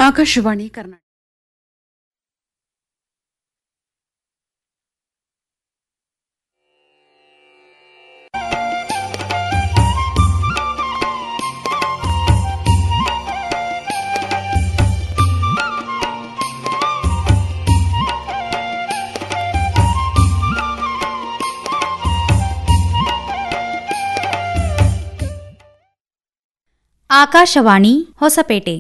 ಆಕಾಶವಾಣಿ ಕರ್ನಾಟಕ ಆಕಾಶವಾಣಿ ಹೊಸಪೇಟೆ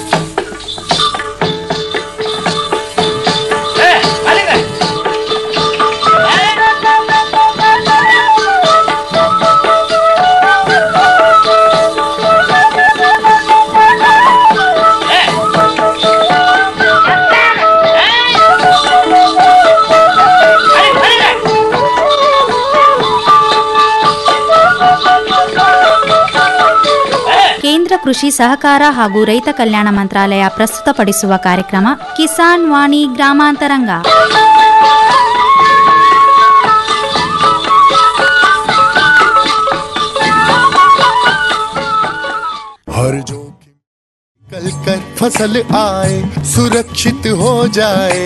ಕೇಂದ್ರ ಕೃಷಿ ಸಹಕಾರ ಹಾಗೂ ರೈತ ಕಲ್ಯಾಣ ಮಂತ್ರಾಲಯ ಪ್ರಸ್ತುತಪಡಿಸುವ ಕಾರ್ಯಕ್ರಮ ಕಿಸಾನ್ ವಾಣಿ ಗ್ರಾಮಾಂತರಂಗ हर जोखिम कल कर फसल आए सुरक्षित हो जाए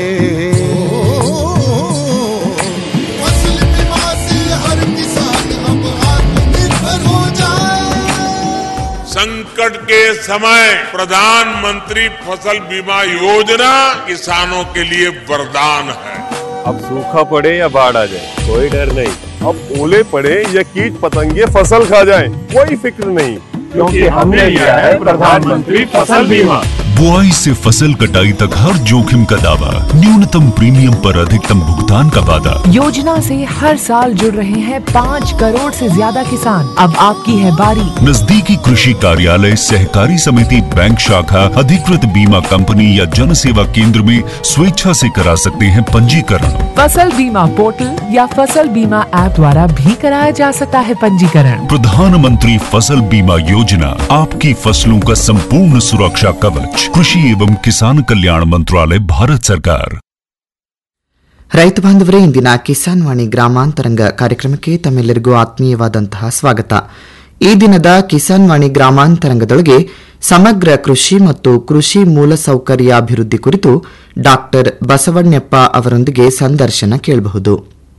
फसल बीमा से हर किसान अब आत्मनिर्भर हो जाए संकट के समय प्रधानमंत्री फसल बीमा योजना किसानों के लिए वरदान है अब सूखा पड़े या बाढ़ आ जाए कोई डर नहीं अब ओले पड़े या कीट पतंगे फसल खा जाए कोई फिक्र नहीं क्योंकि हमने लिया है प्रधानमंत्री फसल बीमा बुआई से फसल कटाई तक हर जोखिम का दावा न्यूनतम प्रीमियम पर अधिकतम भुगतान का वादा योजना से हर साल जुड़ रहे हैं पाँच करोड़ से ज्यादा किसान अब आपकी है बारी नजदीकी कृषि कार्यालय सहकारी समिति बैंक शाखा अधिकृत बीमा कंपनी या जन सेवा केंद्र में स्वेच्छा से करा सकते हैं पंजीकरण फसल बीमा पोर्टल या फसल बीमा ऐप द्वारा भी कराया जा सकता है पंजीकरण प्रधानमंत्री फसल बीमा योजना आपकी फसलों का संपूर्ण सुरक्षा कवच कृषि एवं किसान कल्याण मंत्रालय भारत सरकार ರೈತ ಬಾಂಧವರೇ ಇಂದಿನ ಕಿಸಾನ್ ವಾಣಿ ಗ್ರಾಮಾಂತರಂಗ ಕಾರ್ಯಕ್ರಮಕ್ಕೆ ತಮ್ಮೆಲ್ಲರಿಗೂ ಆತ್ಮೀಯವಾದಂತಹ ಸ್ವಾಗತ ಈ ದಿನದ ಕಿಸಾನ್ ವಾಣಿ ಗ್ರಾಮಾಂತರಂಗದೊಳಗೆ ಸಮಗ್ರ ಕೃಷಿ ಮತ್ತು ಕೃಷಿ ಮೂಲಸೌಕರ್ಯ ಅಭಿವೃದ್ಧಿ ಕುರಿತು ಡಾಕ್ಟರ್ ಬಸವಣ್ಣಪ್ಪ ಅವರೊಂದಿಗೆ ಸಂದರ್ಶನ ಕೇಳಬಹುದು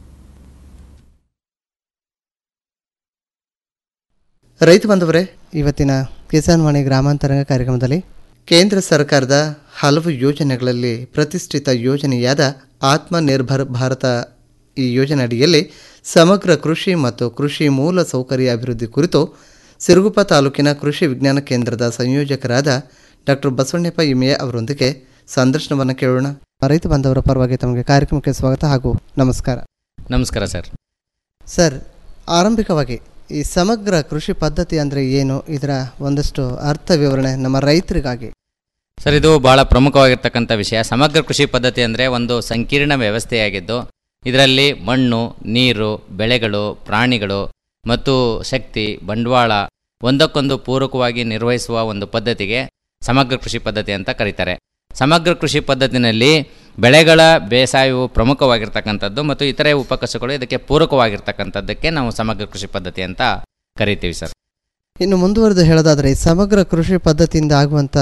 ರೈತ ಬಂಧುವರೇ ಇವತ್ತಿನ ಕಿಸಾನ್ ವಾಣಿ ಗ್ರಾಮಾಂತರಂಗ ಕಾರ್ಯಕ್ರಮದಲ್ಲಿ ಕೇಂದ್ರ ಸರ್ಕಾರದ ಹಲವು ಯೋಜನೆಗಳಲ್ಲಿ ಪ್ರತಿಷ್ಠಿತ ಯೋಜನೆಯಾದ ಆತ್ಮನಿರ್ಭರ್ ಭಾರತ ಈ ಯೋಜನೆ ಅಡಿಯಲ್ಲಿ ಸಮಗ್ರ ಕೃಷಿ ಮತ್ತು ಕೃಷಿ ಮೂಲ ಸೌಕರ್ಯ ಅಭಿವೃದ್ಧಿ ಕುರಿತು ಸಿರುಗುಪ್ಪ ತಾಲೂಕಿನ ಕೃಷಿ ವಿಜ್ಞಾನ ಕೇಂದ್ರದ ಸಂಯೋಜಕರಾದ ಡಾಕ್ಟರ್ ಬಸವಣ್ಣಪ್ಪ ಇಮೆಯ ಅವರೊಂದಿಗೆ ಸಂದರ್ಶನವನ್ನು ಕೇಳೋಣ ರೈತ ಬಾಂಧವರ ಪರವಾಗಿ ತಮಗೆ ಕಾರ್ಯಕ್ರಮಕ್ಕೆ ಸ್ವಾಗತ ಹಾಗೂ ನಮಸ್ಕಾರ ನಮಸ್ಕಾರ ಸರ್ ಸರ್ ಆರಂಭಿಕವಾಗಿ ಈ ಸಮಗ್ರ ಕೃಷಿ ಪದ್ಧತಿ ಅಂದರೆ ಏನು ಇದರ ಒಂದಷ್ಟು ಅರ್ಥ ವಿವರಣೆ ನಮ್ಮ ರೈತರಿಗಾಗಿ ಸರ್ ಇದು ಬಹಳ ಪ್ರಮುಖವಾಗಿರ್ತಕ್ಕಂಥ ವಿಷಯ ಸಮಗ್ರ ಕೃಷಿ ಪದ್ಧತಿ ಅಂದರೆ ಒಂದು ಸಂಕೀರ್ಣ ವ್ಯವಸ್ಥೆಯಾಗಿದ್ದು ಇದರಲ್ಲಿ ಮಣ್ಣು ನೀರು ಬೆಳೆಗಳು ಪ್ರಾಣಿಗಳು ಮತ್ತು ಶಕ್ತಿ ಬಂಡವಾಳ ಒಂದಕ್ಕೊಂದು ಪೂರಕವಾಗಿ ನಿರ್ವಹಿಸುವ ಒಂದು ಪದ್ಧತಿಗೆ ಸಮಗ್ರ ಕೃಷಿ ಪದ್ಧತಿ ಅಂತ ಕರೀತಾರೆ ಸಮಗ್ರ ಕೃಷಿ ಪದ್ಧತಿನಲ್ಲಿ ಬೆಳೆಗಳ ಬೇಸಾಯವು ಪ್ರಮುಖವಾಗಿರ್ತಕ್ಕಂಥದ್ದು ಮತ್ತು ಇತರೆ ಉಪಕಸಗಳು ಇದಕ್ಕೆ ಪೂರಕವಾಗಿರ್ತಕ್ಕಂಥದ್ದಕ್ಕೆ ನಾವು ಸಮಗ್ರ ಕೃಷಿ ಪದ್ಧತಿ ಅಂತ ಕರಿತೀವಿ ಸರ್ ಇನ್ನು ಮುಂದುವರೆದು ಹೇಳೋದಾದರೆ ಈ ಸಮಗ್ರ ಕೃಷಿ ಪದ್ಧತಿಯಿಂದ ಆಗುವಂಥ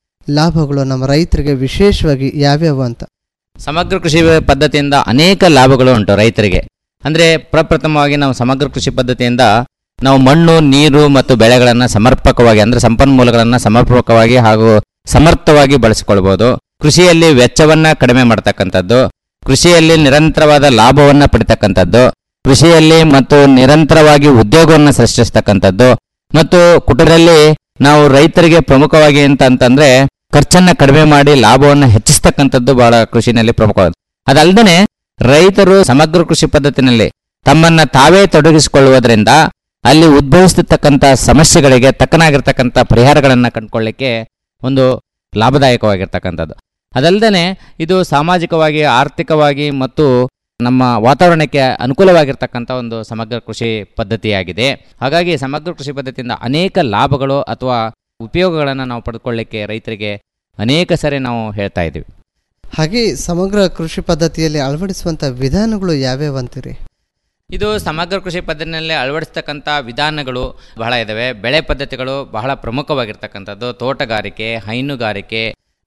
ಲಾಭಗಳು ನಮ್ಮ ರೈತರಿಗೆ ವಿಶೇಷವಾಗಿ ಯಾವ್ಯಾವು ಅಂತ ಸಮಗ್ರ ಕೃಷಿ ಪದ್ಧತಿಯಿಂದ ಅನೇಕ ಲಾಭಗಳು ಉಂಟು ರೈತರಿಗೆ ಅಂದರೆ ಪ್ರಪ್ರಥಮವಾಗಿ ನಾವು ಸಮಗ್ರ ಕೃಷಿ ಪದ್ಧತಿಯಿಂದ ನಾವು ಮಣ್ಣು ನೀರು ಮತ್ತು ಬೆಳೆಗಳನ್ನು ಸಮರ್ಪಕವಾಗಿ ಅಂದರೆ ಸಂಪನ್ಮೂಲಗಳನ್ನು ಸಮರ್ಪಕವಾಗಿ ಹಾಗೂ ಸಮರ್ಥವಾಗಿ ಬಳಸಿಕೊಳ್ಬೋದು ಕೃಷಿಯಲ್ಲಿ ವೆಚ್ಚವನ್ನ ಕಡಿಮೆ ಮಾಡ್ತಕ್ಕಂಥದ್ದು ಕೃಷಿಯಲ್ಲಿ ನಿರಂತರವಾದ ಲಾಭವನ್ನು ಪಡಿತಕ್ಕಂಥದ್ದು ಕೃಷಿಯಲ್ಲಿ ಮತ್ತು ನಿರಂತರವಾಗಿ ಉದ್ಯೋಗವನ್ನು ಸೃಷ್ಟಿಸ್ತಕ್ಕಂಥದ್ದು ಮತ್ತು ಕುಟುಂಬದಲ್ಲಿ ನಾವು ರೈತರಿಗೆ ಪ್ರಮುಖವಾಗಿ ಅಂತ ಅಂತಂದ್ರೆ ಖರ್ಚನ್ನ ಕಡಿಮೆ ಮಾಡಿ ಲಾಭವನ್ನು ಹೆಚ್ಚಿಸ್ತಕ್ಕಂಥದ್ದು ಬಹಳ ಕೃಷಿನಲ್ಲಿ ಪ್ರಮುಖವಾದ ಅದಲ್ಲದೆ ರೈತರು ಸಮಗ್ರ ಕೃಷಿ ಪದ್ಧತಿನಲ್ಲಿ ತಮ್ಮನ್ನ ತಾವೇ ತೊಡಗಿಸಿಕೊಳ್ಳುವುದರಿಂದ ಅಲ್ಲಿ ಉದ್ಭವಿಸತಕ್ಕಂಥ ಸಮಸ್ಯೆಗಳಿಗೆ ತಕ್ಕನಾಗಿರ್ತಕ್ಕಂಥ ಪರಿಹಾರಗಳನ್ನು ಕಂಡುಕೊಳ್ಳಿಕ್ಕೆ ಒಂದು ಲಾಭದಾಯಕವಾಗಿರ್ತಕ್ಕಂಥದ್ದು ಅದಲ್ಲದೆ ಇದು ಸಾಮಾಜಿಕವಾಗಿ ಆರ್ಥಿಕವಾಗಿ ಮತ್ತು ನಮ್ಮ ವಾತಾವರಣಕ್ಕೆ ಅನುಕೂಲವಾಗಿರ್ತಕ್ಕಂಥ ಒಂದು ಸಮಗ್ರ ಕೃಷಿ ಪದ್ಧತಿಯಾಗಿದೆ ಹಾಗಾಗಿ ಸಮಗ್ರ ಕೃಷಿ ಪದ್ಧತಿಯಿಂದ ಅನೇಕ ಲಾಭಗಳು ಅಥವಾ ಉಪಯೋಗಗಳನ್ನು ನಾವು ಪಡೆದುಕೊಳ್ಳಿಕ್ಕೆ ರೈತರಿಗೆ ಅನೇಕ ಸರಿ ನಾವು ಹೇಳ್ತಾ ಇದ್ದೀವಿ ಹಾಗೆ ಸಮಗ್ರ ಕೃಷಿ ಪದ್ಧತಿಯಲ್ಲಿ ಅಳವಡಿಸುವಂಥ ವಿಧಾನಗಳು ಯಾವ್ಯಾವು ಅಂತೀರಿ ಇದು ಸಮಗ್ರ ಕೃಷಿ ಪದ್ಧತಿನಲ್ಲಿ ಅಳವಡಿಸ್ತಕ್ಕಂಥ ವಿಧಾನಗಳು ಬಹಳ ಇದ್ದಾವೆ ಬೆಳೆ ಪದ್ಧತಿಗಳು ಬಹಳ ಪ್ರಮುಖವಾಗಿರ್ತಕ್ಕಂಥದ್ದು ತೋಟಗಾರಿಕೆ ಹೈನುಗಾರಿಕೆ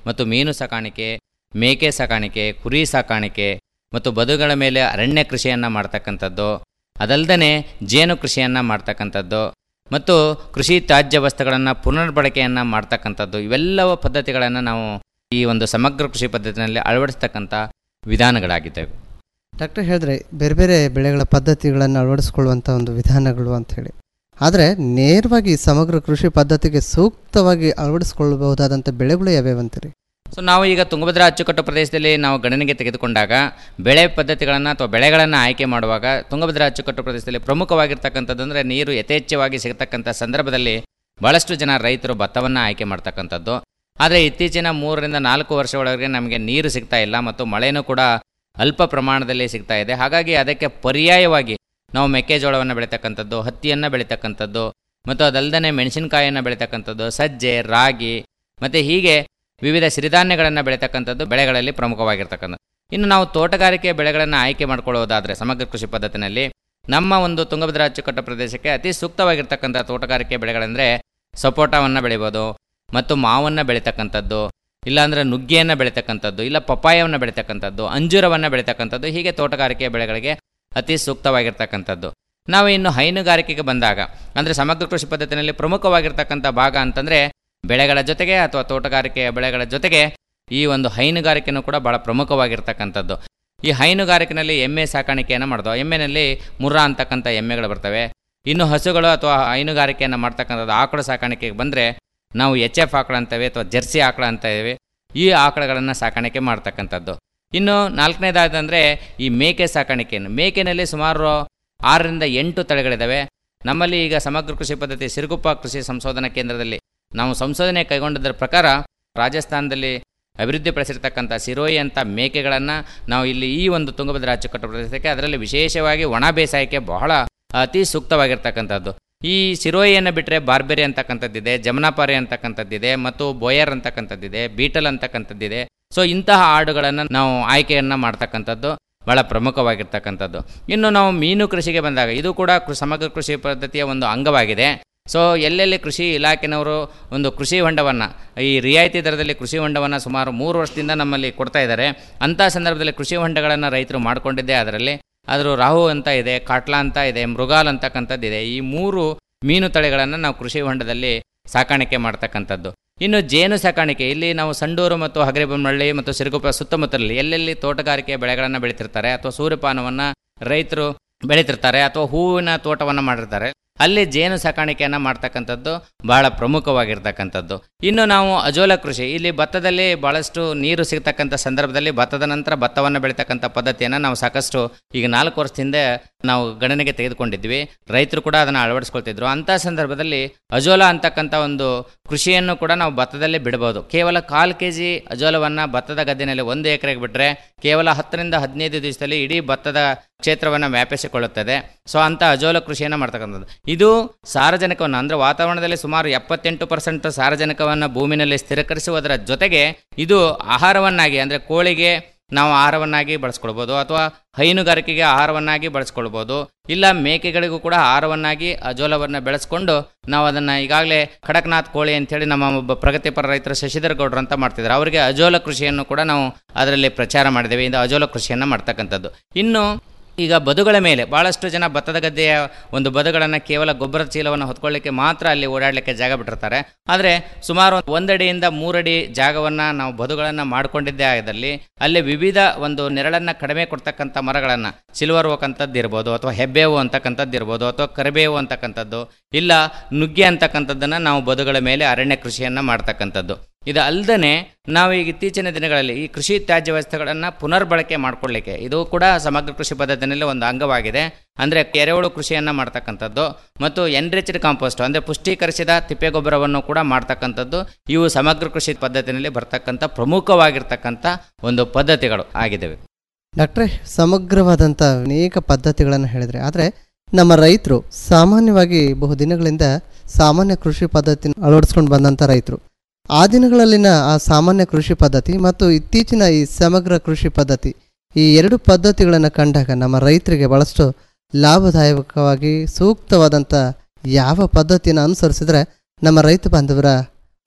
ಮತ್ತು ಮೀನು ಸಾಕಾಣಿಕೆ ಮೇಕೆ ಸಾಕಾಣಿಕೆ ಕುರಿ ಸಾಕಾಣಿಕೆ ಮತ್ತು ಬದುಗಳ ಮೇಲೆ ಅರಣ್ಯ ಕೃಷಿಯನ್ನು ಮಾಡ್ತಕ್ಕಂಥದ್ದು ಅದಲ್ಲದೆ ಜೇನು ಕೃಷಿಯನ್ನು ಮಾಡ್ತಕ್ಕಂಥದ್ದು ಮತ್ತು ಕೃಷಿ ತ್ಯಾಜ್ಯ ವಸ್ತುಗಳನ್ನು ಪುನರ್ಬಳಕೆಯನ್ನು ಮಾಡ್ತಕ್ಕಂಥದ್ದು ಇವೆಲ್ಲವ ಪದ್ಧತಿಗಳನ್ನು ನಾವು ಈ ಒಂದು ಸಮಗ್ರ ಕೃಷಿ ಪದ್ಧತಿನಲ್ಲಿ ಅಳವಡಿಸ್ತಕ್ಕಂಥ ವಿಧಾನಗಳಾಗಿದ್ದಾವೆ ಡಾಕ್ಟರ್ ಹೇಳಿದ್ರೆ ಬೇರೆ ಬೇರೆ ಬೆಳೆಗಳ ಪದ್ಧತಿಗಳನ್ನು ಅಳವಡಿಸ್ಕೊಳ್ಳುವಂಥ ಒಂದು ವಿಧಾನಗಳು ಅಂತ ಹೇಳಿ ಆದರೆ ನೇರವಾಗಿ ಈ ಸಮಗ್ರ ಕೃಷಿ ಪದ್ಧತಿಗೆ ಸೂಕ್ತವಾಗಿ ಅಳವಡಿಸ್ಕೊಳ್ಬಹುದಾದಂಥ ಬೆಳೆಗಳು ಯಾವ್ಯಾವ ಅಂತೀರಿ ಸೊ ನಾವು ಈಗ ತುಂಗಭದ್ರಾ ಅಚ್ಚುಕಟ್ಟು ಪ್ರದೇಶದಲ್ಲಿ ನಾವು ಗಣನೆಗೆ ತೆಗೆದುಕೊಂಡಾಗ ಬೆಳೆ ಪದ್ಧತಿಗಳನ್ನು ಅಥವಾ ಬೆಳೆಗಳನ್ನು ಆಯ್ಕೆ ಮಾಡುವಾಗ ತುಂಗಭದ್ರಾ ಅಚ್ಚುಕಟ್ಟು ಪ್ರದೇಶದಲ್ಲಿ ಪ್ರಮುಖವಾಗಿರ್ತಕ್ಕಂಥದ್ದು ಅಂದರೆ ನೀರು ಯಥೇಚ್ಛವಾಗಿ ಸಿಗತಕ್ಕಂಥ ಸಂದರ್ಭದಲ್ಲಿ ಭಾಳಷ್ಟು ಜನ ರೈತರು ಭತ್ತವನ್ನು ಆಯ್ಕೆ ಮಾಡ್ತಕ್ಕಂಥದ್ದು ಆದರೆ ಇತ್ತೀಚಿನ ಮೂರರಿಂದ ನಾಲ್ಕು ವರ್ಷಗಳವರೆಗೆ ನಮಗೆ ನೀರು ಸಿಗ್ತಾ ಇಲ್ಲ ಮತ್ತು ಮಳೆನೂ ಕೂಡ ಅಲ್ಪ ಪ್ರಮಾಣದಲ್ಲಿ ಸಿಗ್ತಾ ಇದೆ ಹಾಗಾಗಿ ಅದಕ್ಕೆ ಪರ್ಯಾಯವಾಗಿ ನಾವು ಮೆಕ್ಕೆಜೋಳವನ್ನು ಬೆಳೀತಕ್ಕಂಥದ್ದು ಹತ್ತಿಯನ್ನು ಬೆಳೀತಕ್ಕಂಥದ್ದು ಮತ್ತು ಅದಲ್ಲದೆ ಮೆಣಸಿನಕಾಯಿಯನ್ನು ಬೆಳೀತಕ್ಕಂಥದ್ದು ಸಜ್ಜೆ ರಾಗಿ ಮತ್ತು ಹೀಗೆ ವಿವಿಧ ಸಿರಿಧಾನ್ಯಗಳನ್ನು ಬೆಳೀತಕ್ಕಂಥದ್ದು ಬೆಳೆಗಳಲ್ಲಿ ಪ್ರಮುಖವಾಗಿರ್ತಕ್ಕಂಥ ಇನ್ನು ನಾವು ತೋಟಗಾರಿಕೆ ಬೆಳೆಗಳನ್ನು ಆಯ್ಕೆ ಮಾಡ್ಕೊಳ್ಳೋದಾದರೆ ಸಮಗ್ರ ಕೃಷಿ ಪದ್ಧತಿನಲ್ಲಿ ನಮ್ಮ ಒಂದು ತುಂಗಭದ್ರಾ ಅಚ್ಚುಕಟ್ಟು ಪ್ರದೇಶಕ್ಕೆ ಅತಿ ಸೂಕ್ತವಾಗಿರ್ತಕ್ಕಂಥ ತೋಟಗಾರಿಕೆ ಬೆಳೆಗಳೆಂದರೆ ಸಪೋಟವನ್ನು ಬೆಳಿಬೋದು ಮತ್ತು ಮಾವನ್ನು ಬೆಳೀತಕ್ಕಂಥದ್ದು ಇಲ್ಲಾಂದರೆ ನುಗ್ಗೆಯನ್ನು ಬೆಳೀತಕ್ಕಂಥದ್ದು ಇಲ್ಲ ಪಪ್ಪಾಯವನ್ನು ಬೆಳೀತಕ್ಕಂಥದ್ದು ಅಂಜೂರವನ್ನು ಬೆಳೀತಕ್ಕಂಥದ್ದು ಹೀಗೆ ತೋಟಗಾರಿಕೆ ಬೆಳೆಗಳಿಗೆ ಅತಿ ಸೂಕ್ತವಾಗಿರ್ತಕ್ಕಂಥದ್ದು ನಾವು ಇನ್ನು ಹೈನುಗಾರಿಕೆಗೆ ಬಂದಾಗ ಅಂದರೆ ಸಮಗ್ರ ಕೃಷಿ ಪದ್ಧತಿನಲ್ಲಿ ಪ್ರಮುಖವಾಗಿರ್ತಕ್ಕಂಥ ಭಾಗ ಅಂತಂದರೆ ಬೆಳೆಗಳ ಜೊತೆಗೆ ಅಥವಾ ತೋಟಗಾರಿಕೆಯ ಬೆಳೆಗಳ ಜೊತೆಗೆ ಈ ಒಂದು ಹೈನುಗಾರಿಕೆನೂ ಕೂಡ ಭಾಳ ಪ್ರಮುಖವಾಗಿರ್ತಕ್ಕಂಥದ್ದು ಈ ಹೈನುಗಾರಿಕೆನಲ್ಲಿ ಎಮ್ಮೆ ಸಾಕಾಣಿಕೆಯನ್ನು ಮಾಡೋದು ಎಮ್ಮೆನಲ್ಲಿ ಮುರ್ರಾ ಅಂತಕ್ಕಂಥ ಎಮ್ಮೆಗಳು ಬರ್ತವೆ ಇನ್ನು ಹಸುಗಳು ಅಥವಾ ಹೈನುಗಾರಿಕೆಯನ್ನು ಮಾಡ್ತಕ್ಕಂಥದ್ದು ಆಕಳು ಸಾಕಾಣಿಕೆಗೆ ಬಂದರೆ ನಾವು ಎಚ್ ಎಫ್ ಆಕಳ ಅಂತೇವೆ ಅಥವಾ ಜರ್ಸಿ ಆಕಳ ಅಂತ ಇವೆ ಈ ಆಕಳಗಳನ್ನು ಸಾಕಾಣಿಕೆ ಮಾಡ್ತಕ್ಕಂಥದ್ದು ಇನ್ನು ನಾಲ್ಕನೇದಾದಂದರೆ ಈ ಮೇಕೆ ಸಾಕಾಣಿಕೆಯನ್ನು ಮೇಕೆನಲ್ಲಿ ಸುಮಾರು ಆರರಿಂದ ಎಂಟು ತಳಿಗಳಿದ್ದಾವೆ ನಮ್ಮಲ್ಲಿ ಈಗ ಸಮಗ್ರ ಕೃಷಿ ಪದ್ಧತಿ ಸಿರುಗುಪ್ಪ ಕೃಷಿ ಸಂಶೋಧನಾ ಕೇಂದ್ರದಲ್ಲಿ ನಾವು ಸಂಶೋಧನೆ ಕೈಗೊಂಡದರ ಪ್ರಕಾರ ರಾಜಸ್ಥಾನದಲ್ಲಿ ಅಭಿವೃದ್ಧಿಪಡಿಸಿರ್ತಕ್ಕಂಥ ಸಿರೋಯಿ ಅಂತ ಮೇಕೆಗಳನ್ನು ನಾವು ಇಲ್ಲಿ ಈ ಒಂದು ತುಂಗಭದ್ರಾ ಅಚ್ಚುಕಟ್ಟು ಪ್ರದೇಶಕ್ಕೆ ಅದರಲ್ಲಿ ವಿಶೇಷವಾಗಿ ಒಣ ಬೇಸಾಯಕ್ಕೆ ಬಹಳ ಅತಿ ಸೂಕ್ತವಾಗಿರ್ತಕ್ಕಂಥದ್ದು ಈ ಸಿರೋಯಿಯನ್ನು ಬಿಟ್ಟರೆ ಬಾರ್ಬೆರಿ ಅಂತಕ್ಕಂಥದ್ದಿದೆ ಜಮನಾಪಾರಿ ಅಂತಕ್ಕಂಥದ್ದಿದೆ ಮತ್ತು ಬೋಯರ್ ಅಂತಕ್ಕಂಥದ್ದಿದೆ ಬೀಟಲ್ ಅಂತಕ್ಕಂಥದ್ದಿದೆ ಸೊ ಇಂತಹ ಆಡುಗಳನ್ನು ನಾವು ಆಯ್ಕೆಯನ್ನು ಮಾಡ್ತಕ್ಕಂಥದ್ದು ಭಾಳ ಪ್ರಮುಖವಾಗಿರ್ತಕ್ಕಂಥದ್ದು ಇನ್ನು ನಾವು ಮೀನು ಕೃಷಿಗೆ ಬಂದಾಗ ಇದು ಕೂಡ ಕೃ- ಸಮಗ್ರ ಕೃಷಿ ಪದ್ಧತಿಯ ಒಂದು ಅಂಗವಾಗಿದೆ ಸೊ ಎಲ್ಲೆಲ್ಲಿ ಕೃಷಿ ಇಲಾಖೆನವರು ಒಂದು ಕೃಷಿ ಹೊಂಡವನ್ನು ಈ ರಿಯಾಯಿತಿ ದರದಲ್ಲಿ ಕೃಷಿ ಹೊಂಡವನ್ನು ಸುಮಾರು ಮೂರು ವರ್ಷದಿಂದ ನಮ್ಮಲ್ಲಿ ಕೊಡ್ತಾ ಇದ್ದಾರೆ ಅಂಥ ಸಂದರ್ಭದಲ್ಲಿ ಕೃಷಿ ಹೊಂಡಗಳನ್ನು ರೈತರು ಮಾಡಿಕೊಂಡಿದ್ದೇ ಅದರಲ್ಲಿ ಆದರೂ ರಾಹು ಅಂತ ಇದೆ ಕಾಟ್ಲಾ ಅಂತ ಇದೆ ಮೃಗಾಲ್ ಅಂತಕ್ಕಂಥದ್ದಿದೆ ಈ ಮೂರು ಮೀನು ತಳಿಗಳನ್ನು ನಾವು ಕೃಷಿ ಹೊಂಡದಲ್ಲಿ ಸಾಕಾಣಿಕೆ ಮಾಡ್ತಕ್ಕಂಥದ್ದು ಇನ್ನು ಜೇನು ಸಾಕಾಣಿಕೆ ಇಲ್ಲಿ ನಾವು ಸಂಡೂರು ಮತ್ತು ಹಗರಿಬೊಮ್ಮಳ್ಳಿ ಮತ್ತು ಸಿರುಗುಪ್ಪ ಸುತ್ತಮುತ್ತಲಲ್ಲಿ ಎಲ್ಲೆಲ್ಲಿ ತೋಟಗಾರಿಕೆ ಬೆಳೆಗಳನ್ನು ಬೆಳೀತಿರ್ತಾರೆ ಅಥವಾ ಸೂರ್ಯಪಾನವನ್ನು ರೈತರು ಬೆಳೀತಿರ್ತಾರೆ ಅಥವಾ ಹೂವಿನ ತೋಟವನ್ನು ಮಾಡಿರ್ತಾರೆ ಅಲ್ಲಿ ಜೇನು ಸಾಕಾಣಿಕೆಯನ್ನು ಮಾಡ್ತಕ್ಕಂಥದ್ದು ಬಹಳ ಪ್ರಮುಖವಾಗಿರ್ತಕ್ಕಂಥದ್ದು ಇನ್ನು ನಾವು ಅಜೋಲ ಕೃಷಿ ಇಲ್ಲಿ ಭತ್ತದಲ್ಲಿ ಬಹಳಷ್ಟು ನೀರು ಸಿಗ್ತಕ್ಕಂಥ ಸಂದರ್ಭದಲ್ಲಿ ಭತ್ತದ ನಂತರ ಭತ್ತವನ್ನು ಬೆಳೀತಕ್ಕಂಥ ಪದ್ಧತಿಯನ್ನು ನಾವು ಸಾಕಷ್ಟು ಈಗ ನಾಲ್ಕು ವರ್ಷದಿಂದ ನಾವು ಗಣನೆಗೆ ತೆಗೆದುಕೊಂಡಿದ್ವಿ ರೈತರು ಕೂಡ ಅದನ್ನು ಅಳವಡಿಸ್ಕೊಳ್ತಿದ್ರು ಅಂಥ ಸಂದರ್ಭದಲ್ಲಿ ಅಜೋಲ ಅಂತಕ್ಕಂಥ ಒಂದು ಕೃಷಿಯನ್ನು ಕೂಡ ನಾವು ಭತ್ತದಲ್ಲೇ ಬಿಡಬಹುದು ಕೇವಲ ಕಾಲು ಕೆ ಜಿ ಅಜೋಲವನ್ನು ಭತ್ತದ ಗದ್ದೆನಲ್ಲಿ ಒಂದು ಎಕರೆಗೆ ಬಿಟ್ಟರೆ ಕೇವಲ ಹತ್ತರಿಂದ ಹದಿನೈದು ದಿವಸದಲ್ಲಿ ಇಡೀ ಭತ್ತದ ಕ್ಷೇತ್ರವನ್ನು ವ್ಯಾಪಿಸಿಕೊಳ್ಳುತ್ತದೆ ಸೊ ಅಂಥ ಅಜೋಲ ಕೃಷಿಯನ್ನು ಮಾಡ್ತಕ್ಕಂಥದ್ದು ಇದು ಸಾರಜನಕವನ್ನು ಅಂದರೆ ವಾತಾವರಣದಲ್ಲಿ ಸುಮಾರು ಎಪ್ಪತ್ತೆಂಟು ಪರ್ಸೆಂಟ್ ಸಾರಜನಕವನ್ನು ಭೂಮಿನಲ್ಲಿ ಸ್ಥಿರಕರಿಸುವುದರ ಜೊತೆಗೆ ಇದು ಆಹಾರವನ್ನಾಗಿ ಅಂದರೆ ಕೋಳಿಗೆ ನಾವು ಆಹಾರವನ್ನಾಗಿ ಬಳಸ್ಕೊಳ್ಬೋದು ಅಥವಾ ಹೈನುಗಾರಿಕೆಗೆ ಆಹಾರವನ್ನಾಗಿ ಬಳಸ್ಕೊಳ್ಬೋದು ಇಲ್ಲ ಮೇಕೆಗಳಿಗೂ ಕೂಡ ಆಹಾರವನ್ನಾಗಿ ಅಜೋಲವನ್ನು ಬೆಳೆಸ್ಕೊಂಡು ನಾವು ಅದನ್ನು ಈಗಾಗಲೇ ಖಡಕ್ನಾಥ್ ಕೋಳಿ ಅಂತೇಳಿ ನಮ್ಮ ಒಬ್ಬ ಪ್ರಗತಿಪರ ರೈತರು ಶಶಿಧರ್ ಗೌಡ್ರು ಅಂತ ಮಾಡ್ತಿದ್ದಾರೆ ಅವರಿಗೆ ಅಜೋಲ ಕೃಷಿಯನ್ನು ಕೂಡ ನಾವು ಅದರಲ್ಲಿ ಪ್ರಚಾರ ಮಾಡಿದ್ದೇವೆ ಇದು ಅಜೋಲ ಕೃಷಿಯನ್ನು ಮಾಡ್ತಕ್ಕಂಥದ್ದು ಇನ್ನು ಈಗ ಬದುಗಳ ಮೇಲೆ ಭಾಳಷ್ಟು ಜನ ಭತ್ತದ ಗದ್ದೆಯ ಒಂದು ಬದುಗಳನ್ನು ಕೇವಲ ಗೊಬ್ಬರದ ಚೀಲವನ್ನು ಹೊತ್ಕೊಳ್ಳಿಕ್ಕೆ ಮಾತ್ರ ಅಲ್ಲಿ ಓಡಾಡಲಿಕ್ಕೆ ಜಾಗ ಬಿಟ್ಟಿರ್ತಾರೆ ಆದರೆ ಸುಮಾರು ಒಂದಡಿಯಿಂದ ಮೂರಡಿ ಜಾಗವನ್ನು ನಾವು ಬದುಗಳನ್ನು ಮಾಡಿಕೊಂಡಿದ್ದೇ ಆದಲ್ಲಿ ಅಲ್ಲಿ ವಿವಿಧ ಒಂದು ನೆರಳನ್ನು ಕಡಿಮೆ ಕೊಡ್ತಕ್ಕಂಥ ಮರಗಳನ್ನು ಸಿಲ್ವರ್ ಓಕ್ ಅಂತದ್ದು ಇರ್ಬೋದು ಅಥವಾ ಹೆಬ್ಬೇವು ಅಂತಕ್ಕಂಥದ್ದು ಇರ್ಬೋದು ಅಥವಾ ಕರಿಬೇವು ಅಂತಕ್ಕಂಥದ್ದು ಇಲ್ಲ ನುಗ್ಗೆ ಅಂತಕ್ಕಂಥದ್ದನ್ನು ನಾವು ಬದುಗಳ ಮೇಲೆ ಅರಣ್ಯ ಕೃಷಿಯನ್ನು ಮಾಡ್ತಕ್ಕಂಥದ್ದು ಇದು ಅಲ್ಲದೆ ನಾವು ಈಗ ಇತ್ತೀಚಿನ ದಿನಗಳಲ್ಲಿ ಈ ಕೃಷಿ ತ್ಯಾಜ್ಯ ವಸ್ತುಗಳನ್ನು ಪುನರ್ಬಳಕೆ ಮಾಡಿಕೊಳ್ಳಿಕ್ಕೆ ಇದು ಕೂಡ ಸಮಗ್ರ ಕೃಷಿ ಪದ್ಧತಿನಲ್ಲಿ ಒಂದು ಅಂಗವಾಗಿದೆ ಅಂದರೆ ಎರೆಹುಳು ಕೃಷಿಯನ್ನು ಮಾಡ್ತಕ್ಕಂಥದ್ದು ಮತ್ತು ಎನ್ರಿಚ್ಡ್ ಕಾಂಪೋಸ್ಟ್ ಅಂದರೆ ಪುಷ್ಟೀಕರಿಸಿದ ತಿಪ್ಪೆಗೊಬ್ಬರವನ್ನು ಕೂಡ ಮಾಡ್ತಕ್ಕಂಥದ್ದು ಇವು ಸಮಗ್ರ ಕೃಷಿ ಪದ್ಧತಿನಲ್ಲಿ ಬರ್ತಕ್ಕಂಥ ಪ್ರಮುಖವಾಗಿರ್ತಕ್ಕಂಥ ಒಂದು ಪದ್ಧತಿಗಳು ಆಗಿದ್ದಾವೆ ಡಾಕ್ಟ್ರೇ ಸಮಗ್ರವಾದಂಥ ಅನೇಕ ಪದ್ಧತಿಗಳನ್ನು ಹೇಳಿದರೆ ಆದರೆ ನಮ್ಮ ರೈತರು ಸಾಮಾನ್ಯವಾಗಿ ಬಹುದಿನಗಳಿಂದ ಸಾಮಾನ್ಯ ಕೃಷಿ ಪದ್ಧತಿನ ಅಳವಡಿಸ್ಕೊಂಡು ಬಂದಂಥ ರೈತರು ಆ ದಿನಗಳಲ್ಲಿನ ಆ ಸಾಮಾನ್ಯ ಕೃಷಿ ಪದ್ಧತಿ ಮತ್ತು ಇತ್ತೀಚಿನ ಈ ಸಮಗ್ರ ಕೃಷಿ ಪದ್ಧತಿ ಈ ಎರಡು ಪದ್ಧತಿಗಳನ್ನು ಕಂಡಾಗ ನಮ್ಮ ರೈತರಿಗೆ ಭಾಳಷ್ಟು ಲಾಭದಾಯಕವಾಗಿ ಸೂಕ್ತವಾದಂಥ ಯಾವ ಪದ್ಧತಿಯನ್ನು ಅನುಸರಿಸಿದ್ರೆ ನಮ್ಮ ರೈತ ಬಾಂಧವರ